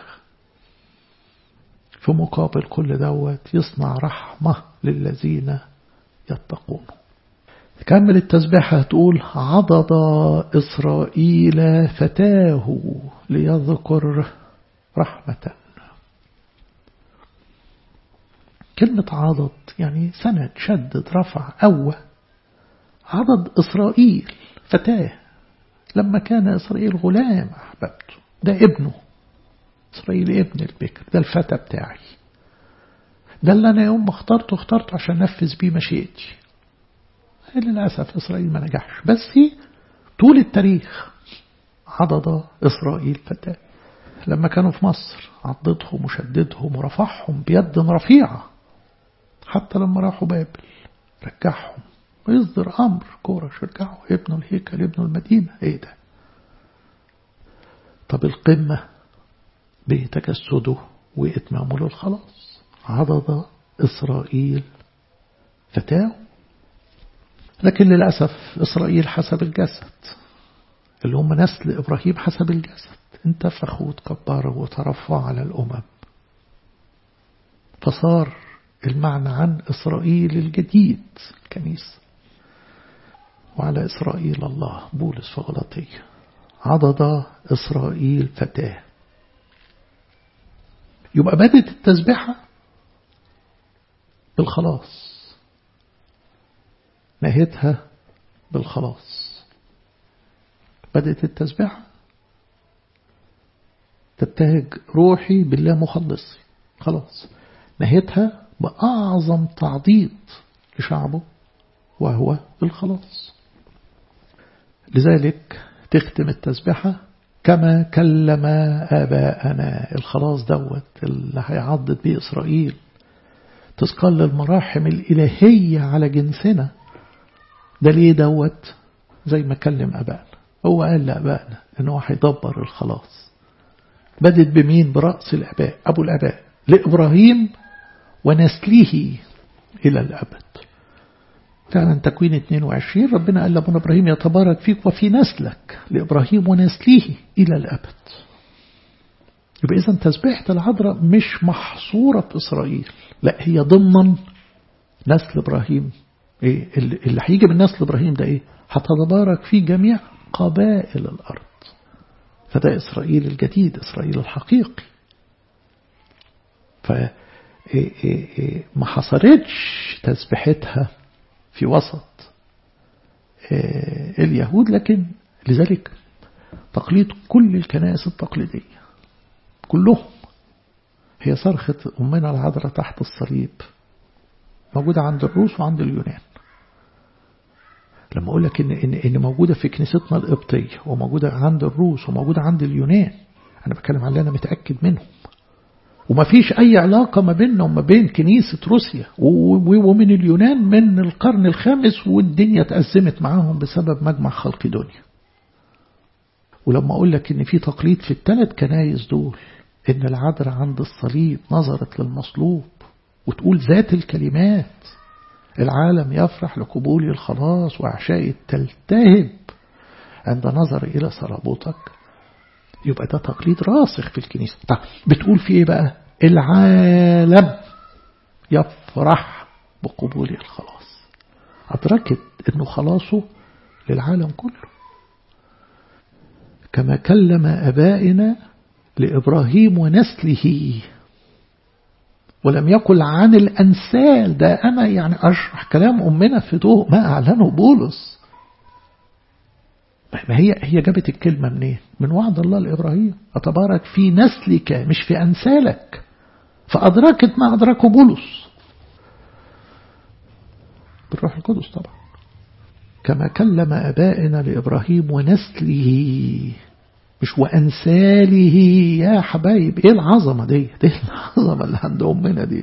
في مقابل كل دوت يصنع رحمة للذين يتقون كمل التسبيحة هتقول عضد إسرائيل فتاه ليذكر رحمة كلمة عضد يعني سند شدد رفع قوة عضد إسرائيل فتاه لما كان إسرائيل غلام أحببته ده ابنه إسرائيل ابن البكر ده الفتى بتاعي ده اللي أنا يوم ما اخترته اخترته عشان نفذ بيه مشيئتي للأسف إسرائيل ما نجحش بس طول التاريخ عضد إسرائيل فتاه لما كانوا في مصر عضدهم وشددهم ورفعهم بيد رفيعة حتى لما راحوا بابل رجعهم ويصدر أمر كورش رجعوا ابنوا الهيكل ابنوا المدينة ايه ده طب القمة بتجسده وإتمامه للخلاص عضد إسرائيل فتاه لكن للأسف إسرائيل حسب الجسد اللي هم نسل إبراهيم حسب الجسد انتفخوا وتكبروا وترفعوا على الأمم فصار المعنى عن إسرائيل الجديد الكنيسة وعلى إسرائيل الله بولس في غلطية عضد إسرائيل فتاه يبقى بدت التسبيحة بالخلاص نهيتها بالخلاص بدأت التسبيحة تبتهج روحي بالله مخلصي خلاص نهيتها بأعظم تعضيد لشعبه وهو الخلاص لذلك تختم التسبحة كما كلم آباءنا الخلاص دوت اللي هيعضد بيه إسرائيل تسقل المراحم الإلهية على جنسنا ده ليه دوت زي ما كلم أبائنا هو قال لأبائنا أنه هيدبر الخلاص بدت بمين برأس الأباء أبو الأباء لإبراهيم ونسله إلى الأبد فعلا تكوين 22 ربنا قال لابن إبراهيم يتبارك فيك وفي نسلك لإبراهيم ونسله إلى الأبد يبقى إذا تسبيحة العذراء مش محصورة في إسرائيل لا هي ضمن نسل إبراهيم إيه اللي هيجي من نسل إبراهيم ده إيه هتتبارك فيه جميع قبائل الأرض فده إسرائيل الجديد إسرائيل الحقيقي ف ما حصرتش تسبيحتها في وسط اليهود لكن لذلك تقليد كل الكنائس التقليدية كلهم هي صرخة أمنا العذراء تحت الصليب موجودة عند الروس وعند اليونان لما أقول لك إن, إن, إن موجودة في كنيستنا القبطية وموجودة عند الروس وموجودة عند اليونان أنا بتكلم عن اللي أنا متأكد منهم وما فيش أي علاقة ما بيننا وما بين كنيسة روسيا ومن اليونان من القرن الخامس والدنيا تأزمت معاهم بسبب مجمع خلق دنيا ولما أقول لك إن في تقليد في الثلاث كنايس دول إن العذراء عند الصليب نظرت للمصلوب وتقول ذات الكلمات العالم يفرح لقبول الخلاص وعشائي تلتهب عند نظر إلى صلابوتك يبقى ده تقليد راسخ في الكنيسة طيب بتقول في ايه بقى العالم يفرح بقبول الخلاص أدركت أنه خلاصه للعالم كله كما كلم أبائنا لإبراهيم ونسله ولم يقل عن الأنسال ده أنا يعني أشرح كلام أمنا في ضوء ما أعلنه بولس ما هي هي جابت الكلمة منين؟ من وعد الله لإبراهيم أتبارك في نسلك مش في أنسالك فأدركت ما أدركه بولس بالروح القدس طبعا كما كلم أبائنا لإبراهيم ونسله مش وأنساله يا حبايب إيه العظمة دي دي العظمة اللي عند أمنا دي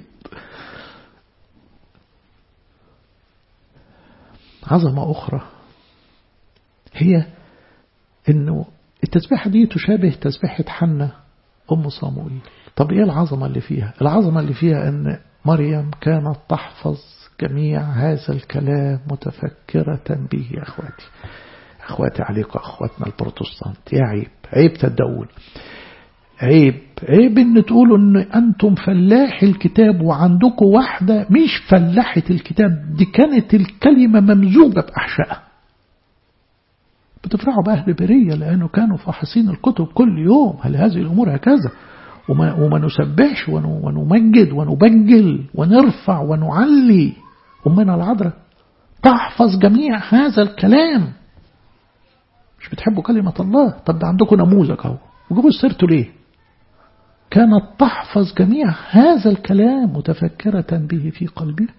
عظمة أخرى هي انه التسبيحة دي تشابه تسبيحة حنة أم صاموئيل طب إيه العظمة اللي فيها العظمة اللي فيها أن مريم كانت تحفظ جميع هذا الكلام متفكرة به يا أخواتي أخواتي عليكم أخواتنا البروتستانت يا عيب عيب تدول عيب عيب ان تقولوا ان انتم فلاح الكتاب وعندكم واحدة مش فلاحة الكتاب دي كانت الكلمة ممزوجة بأحشائها بتفرحوا بأهل برية لأنه كانوا فاحصين الكتب كل يوم هل هذه الأمور هكذا وما, وما نسبحش ونمجد ونبجل ونرفع ونعلي أمنا العذراء تحفظ جميع هذا الكلام مش بتحبوا كلمة الله طب ده عندكم نموذج اهو وجيبوا سيرته ليه كانت تحفظ جميع هذا الكلام متفكرة به في قلبها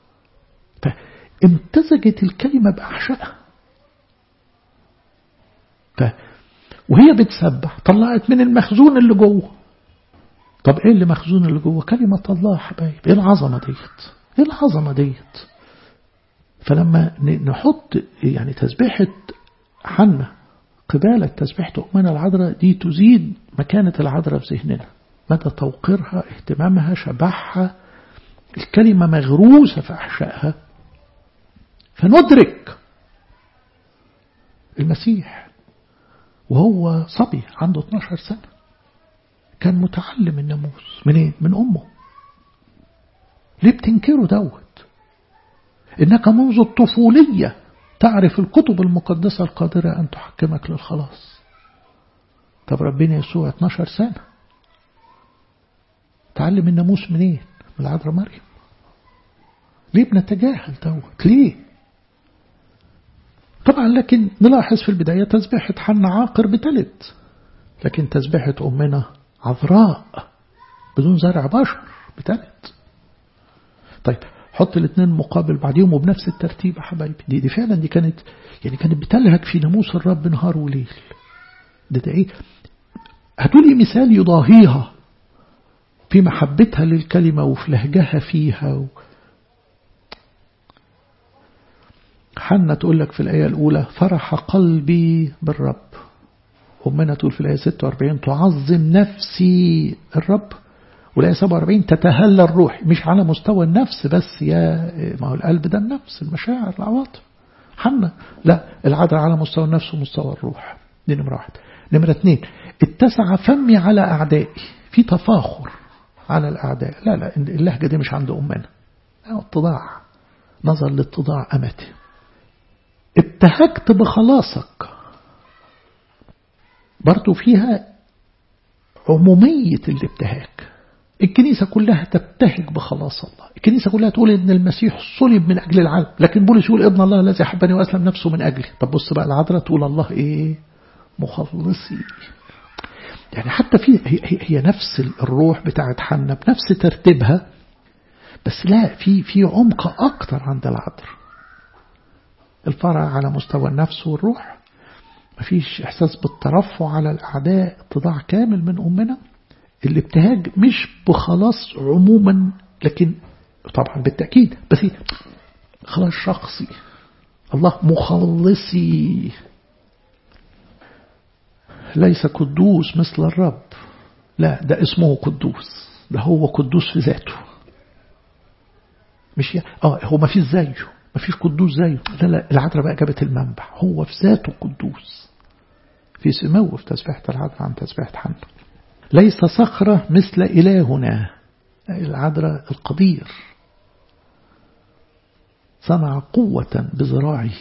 فامتزجت الكلمة بأحشائها ف... وهي بتسبح طلعت من المخزون اللي جوه طب ايه اللي مخزون اللي جوه كلمة الله حبايب ايه العظمة ديت ايه العظمة ديت فلما نحط يعني تسبيحة حنة قبالة تسبيحة أمنا العذراء دي تزيد مكانة العذراء في ذهننا مدى توقيرها اهتمامها شبحها الكلمة مغروسة في أحشائها فندرك المسيح وهو صبي عنده 12 سنة كان متعلم الناموس منين؟ من أمه ليه بتنكره دوت إنك منذ الطفولية تعرف الكتب المقدسة القادرة أن تحكمك للخلاص طب ربنا يسوع 12 سنة تعلم الناموس منين؟ من العذراء مريم ليه بنتجاهل دوت؟ ليه؟ طبعا لكن نلاحظ في البداية تسبيحة حنا عاقر بتلت لكن تسبيحة أمنا عذراء بدون زرع بشر بتلت طيب حط الاثنين مقابل بعضهم وبنفس الترتيب يا حبايبي دي, دي فعلا دي كانت يعني كانت بتلهج في ناموس الرب نهار وليل ده ده ايه هاتولي مثال يضاهيها في محبتها للكلمة وفي لهجها فيها و... حنة تقول لك في الآية الأولى فرح قلبي بالرب أمنا تقول في الآية 46 تعظم نفسي الرب والآية 47 تتهلى الروح مش على مستوى النفس بس يا ما هو القلب ده النفس المشاعر العواطف حنة لا العذراء على مستوى النفس ومستوى الروح دي نمرة واحد نمرة اثنين اتسع فمي على أعدائي في تفاخر على الأعداء لا لا اللهجة دي مش عند أمنا اتضاع نظر لاتضاع أمته ابتهجت بخلاصك برضو فيها عمومية الابتهاج الكنيسة كلها تبتهج بخلاص الله الكنيسة كلها تقول إن المسيح صلب من أجل العالم لكن بولس يقول ابن الله الذي أحبني وأسلم نفسه من أجلي طب بص بقى العذراء تقول الله إيه مخلصي يعني حتى في هي, هي نفس الروح بتاعت حنا بنفس ترتيبها بس لا في في عمق أكتر عند العذراء الفرع على مستوى النفس والروح مفيش إحساس بالترفع على الأعداء اتضاع كامل من أمنا الابتهاج مش بخلاص عموما لكن طبعا بالتأكيد بس خلاص شخصي الله مخلصي ليس قدوس مثل الرب لا ده اسمه قدوس ده هو قدوس في ذاته مش يعني اه هو ما فيش زيه ما فيش قدوس زيه لا لا العذراء بقى جابت المنبع هو في ذاته قدوس في سمو في تسبيحة العذراء عن تسبيحة حنا ليس صخرة مثل إلهنا العذراء القدير صنع قوة بذراعه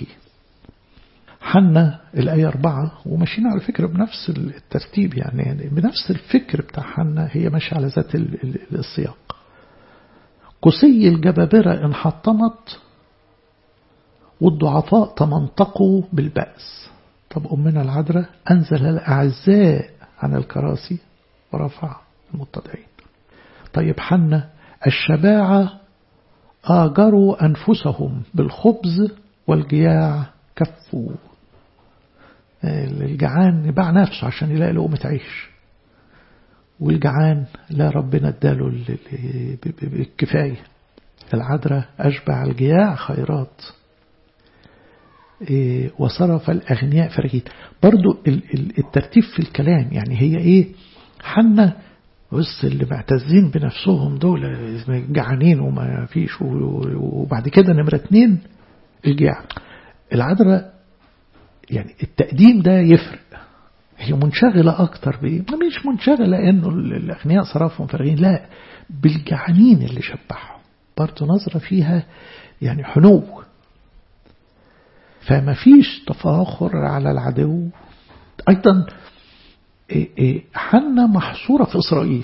حنا الآية أربعة وماشيين على فكرة بنفس الترتيب يعني بنفس الفكر بتاع حنا هي ماشية على ذات السياق قصي الجبابرة انحطمت والضعفاء تمنطقوا بالبأس طب أمنا العذراء أنزل الأعزاء عن الكراسي ورفع المتضعين طيب حنا الشباعة آجروا أنفسهم بالخبز والجياع كفوا الجعان باع نفسه عشان يلاقي لقمة عيش والجعان لا ربنا اداله بالكفاية العذراء أشبع الجياع خيرات وصرف الأغنياء فرهيد برضو الترتيب في الكلام يعني هي إيه حنا بص اللي معتزين بنفسهم دول جعانين وما فيش وبعد كده نمرة اتنين الجياع العذراء يعني التقديم ده يفرق هي منشغلة أكتر بإيه؟ مش منشغلة إنه الأغنياء صرفهم فرغين لا بالجعانين اللي شبعهم برضه نظرة فيها يعني حنو فما فيش تفاخر على العدو أيضا حنا محصورة في إسرائيل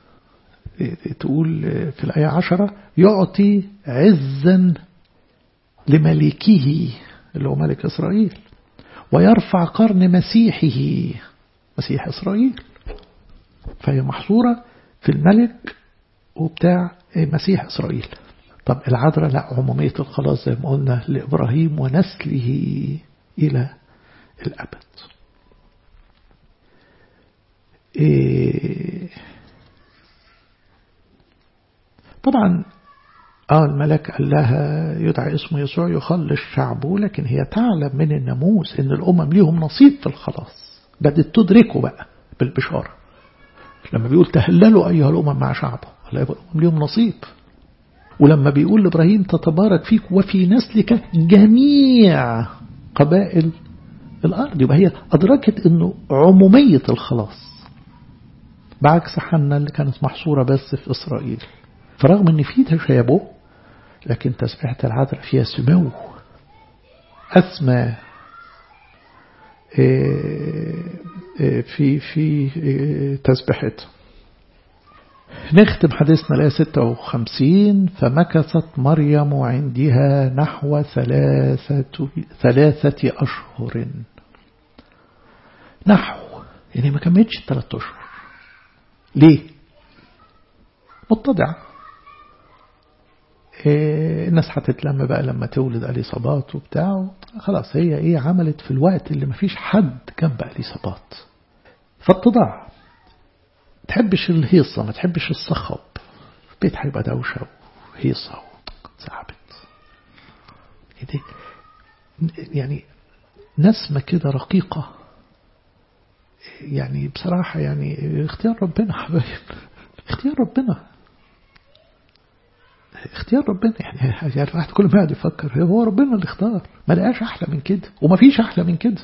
تقول في الآية عشرة يعطي عزا لملكه اللي هو ملك إسرائيل ويرفع قرن مسيحه مسيح إسرائيل فهي محصورة في الملك وبتاع مسيح إسرائيل طب العذراء لا عمومية الخلاص زي ما قلنا لإبراهيم ونسله إلى الأبد إيه طبعا آه الملك قال لها يدعى اسمه يسوع يخلص شعبه لكن هي تعلم من الناموس ان الأمم ليهم نصيب في الخلاص بدت تدركه بقى بالبشارة لما بيقول تهللوا أيها الأمم مع شعبه لا يبقى الأمم ليهم نصيب ولما بيقول لإبراهيم تتبارك فيك وفي نسلك جميع قبائل الأرض يبقى هي أدركت أنه عمومية الخلاص بعكس حنا اللي كانت محصورة بس في إسرائيل فرغم أن في تشابه لكن تسبيحة العذراء فيها سمو أسمى في في تسبيحته نختم حديثنا الآية 56 فمكثت مريم عندها نحو ثلاثة, ثلاثة أشهر نحو يعني ما كملتش ثلاثة أشهر ليه متضع إيه الناس هتتلم بقى لما تولد اليصابات وبتاع خلاص هي ايه عملت في الوقت اللي مفيش حد جنب اليصابات فاتضاع تحبش الهيصة ما تحبش الصخب البيت هيبقى دوشة وهيصة وصعبت كده يعني نسمة كده رقيقة يعني بصراحة يعني اختيار ربنا حبايب اختيار ربنا اختيار ربنا يعني يعني الواحد كل ما قاعد يفكر هو ربنا اللي اختار ما لقاش احلى من كده وما فيش احلى من كده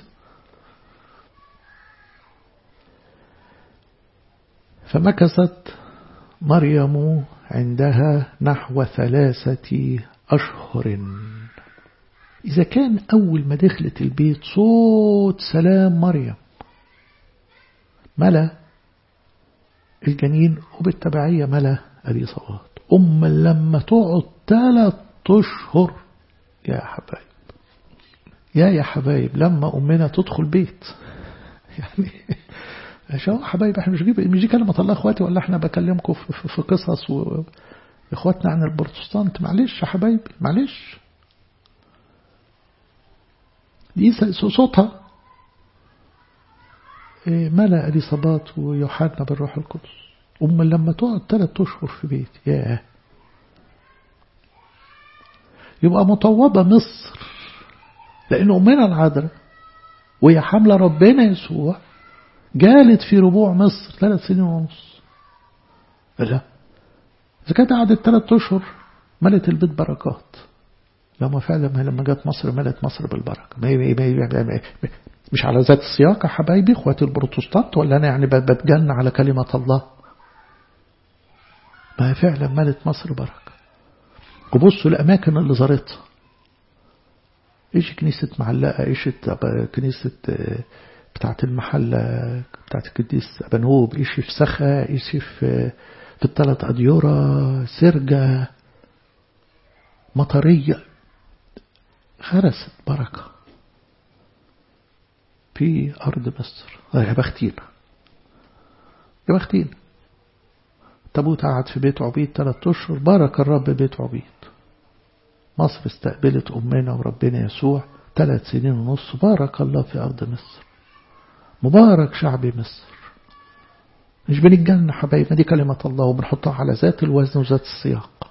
فمكثت مريم عندها نحو ثلاثة أشهر إذا كان أول ما دخلت البيت صوت سلام مريم ملا الجنين وبالتبعية ملا اليصابات أم لما تقعد ثلاث أشهر يا حبايب يا يا حبايب لما أمنا تدخل بيت يعني عشان حبايب احنا مش جيب مش دي كلمة الله اخواتي ولا احنا بكلمكم في, في, في قصص واخواتنا عن البروتستانت معلش يا حبايبي معلش دي صوتها ملأ اليصابات ويوحنا بالروح القدس أم لما تقعد ثلاث أشهر في بيت ياه يبقى مطوبة مصر لأن أمنا العذراء وهي حاملة ربنا يسوع جالت في ربوع مصر ثلاث سنين ونص لا إذا كانت قعدت ثلاث أشهر ملت البيت بركات لما فعلا لما جت مصر ملت مصر بالبركة ما ما ما مش على ذات السياق يا حبايبي اخواتي البروتستانت ولا انا يعني بتجن على كلمة الله ما فعلا ملت مصر بركة وبصوا الأماكن اللي زارتها إيش كنيسة معلقة إيش كنيسة بتاعة المحلة بتاعة القديس أبنوب إيش في سخا إيش في في الثلاث أديرة سرجة مطرية خرست بركة في أرض مصر يا بختينا يا بختينا تابوت قعد في بيت عبيد ثلاثة أشهر بارك الرب بيت عبيد مصر استقبلت أمنا وربنا يسوع ثلاث سنين ونص بارك الله في أرض مصر مبارك شعب مصر مش بنتجنن حبايبنا دي كلمة الله وبنحطها على ذات الوزن وذات السياق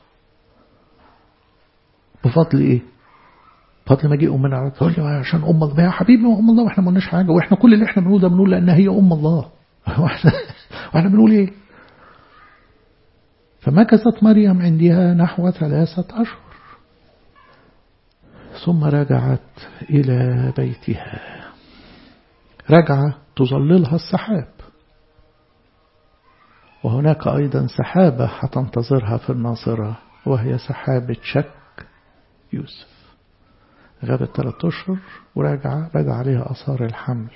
بفضل ايه بفضل ما جه امنا على تقول لي عشان ام الله يا حبيبي ام الله واحنا ما قلناش حاجه واحنا كل اللي احنا بنقوله ده بنقول لان هي ام الله واحنا واحنا بنقول ايه فمكثت مريم عندها نحو ثلاثة أشهر ثم رجعت إلى بيتها رجع تظللها السحاب وهناك أيضا سحابة هتنتظرها في الناصرة وهي سحابة شك يوسف غابت ثلاثة أشهر ورجع رجع عليها أثار الحمل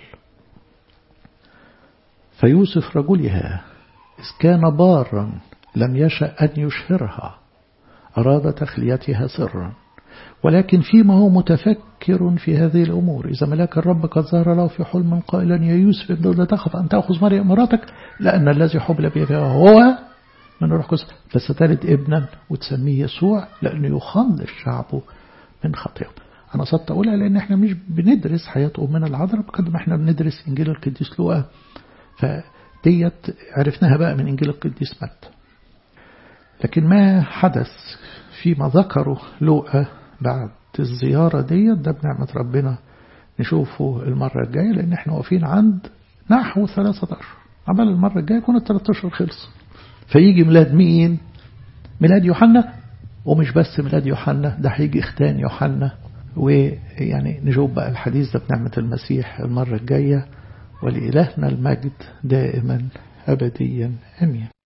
فيوسف رجلها إذ كان بارا لم يشأ أن يشهرها أراد تخليتها سرا ولكن فيما هو متفكر في هذه الأمور إذا ملاك الرب قد ظهر له في حلم قائلا يا يوسف ابن لا تخف أن تأخذ مريم مراتك لأن الذي حبل به هو من روح قدس فستلد ابنا وتسميه يسوع لأنه يخلص شعبه من خطيئهم أنا صدت أقولها لأن إحنا مش بندرس حياة أمنا العذراء بقدر ما إحنا بندرس إنجيل القديس لوقا فديت عرفناها بقى من إنجيل القديس متى لكن ما حدث فيما ذكره لوقا بعد الزيارة ديت ده بنعمة ربنا نشوفه المرة الجاية لأن احنا واقفين عند نحو ثلاثة أشهر عمل المرة الجاية يكون الثلاثة أشهر خلص فيجي ميلاد مين ميلاد يوحنا ومش بس ميلاد يوحنا ده هيجي اختان يوحنا ويعني نشوف بقى الحديث ده بنعمة المسيح المرة الجاية ولإلهنا المجد دائما أبديا أمين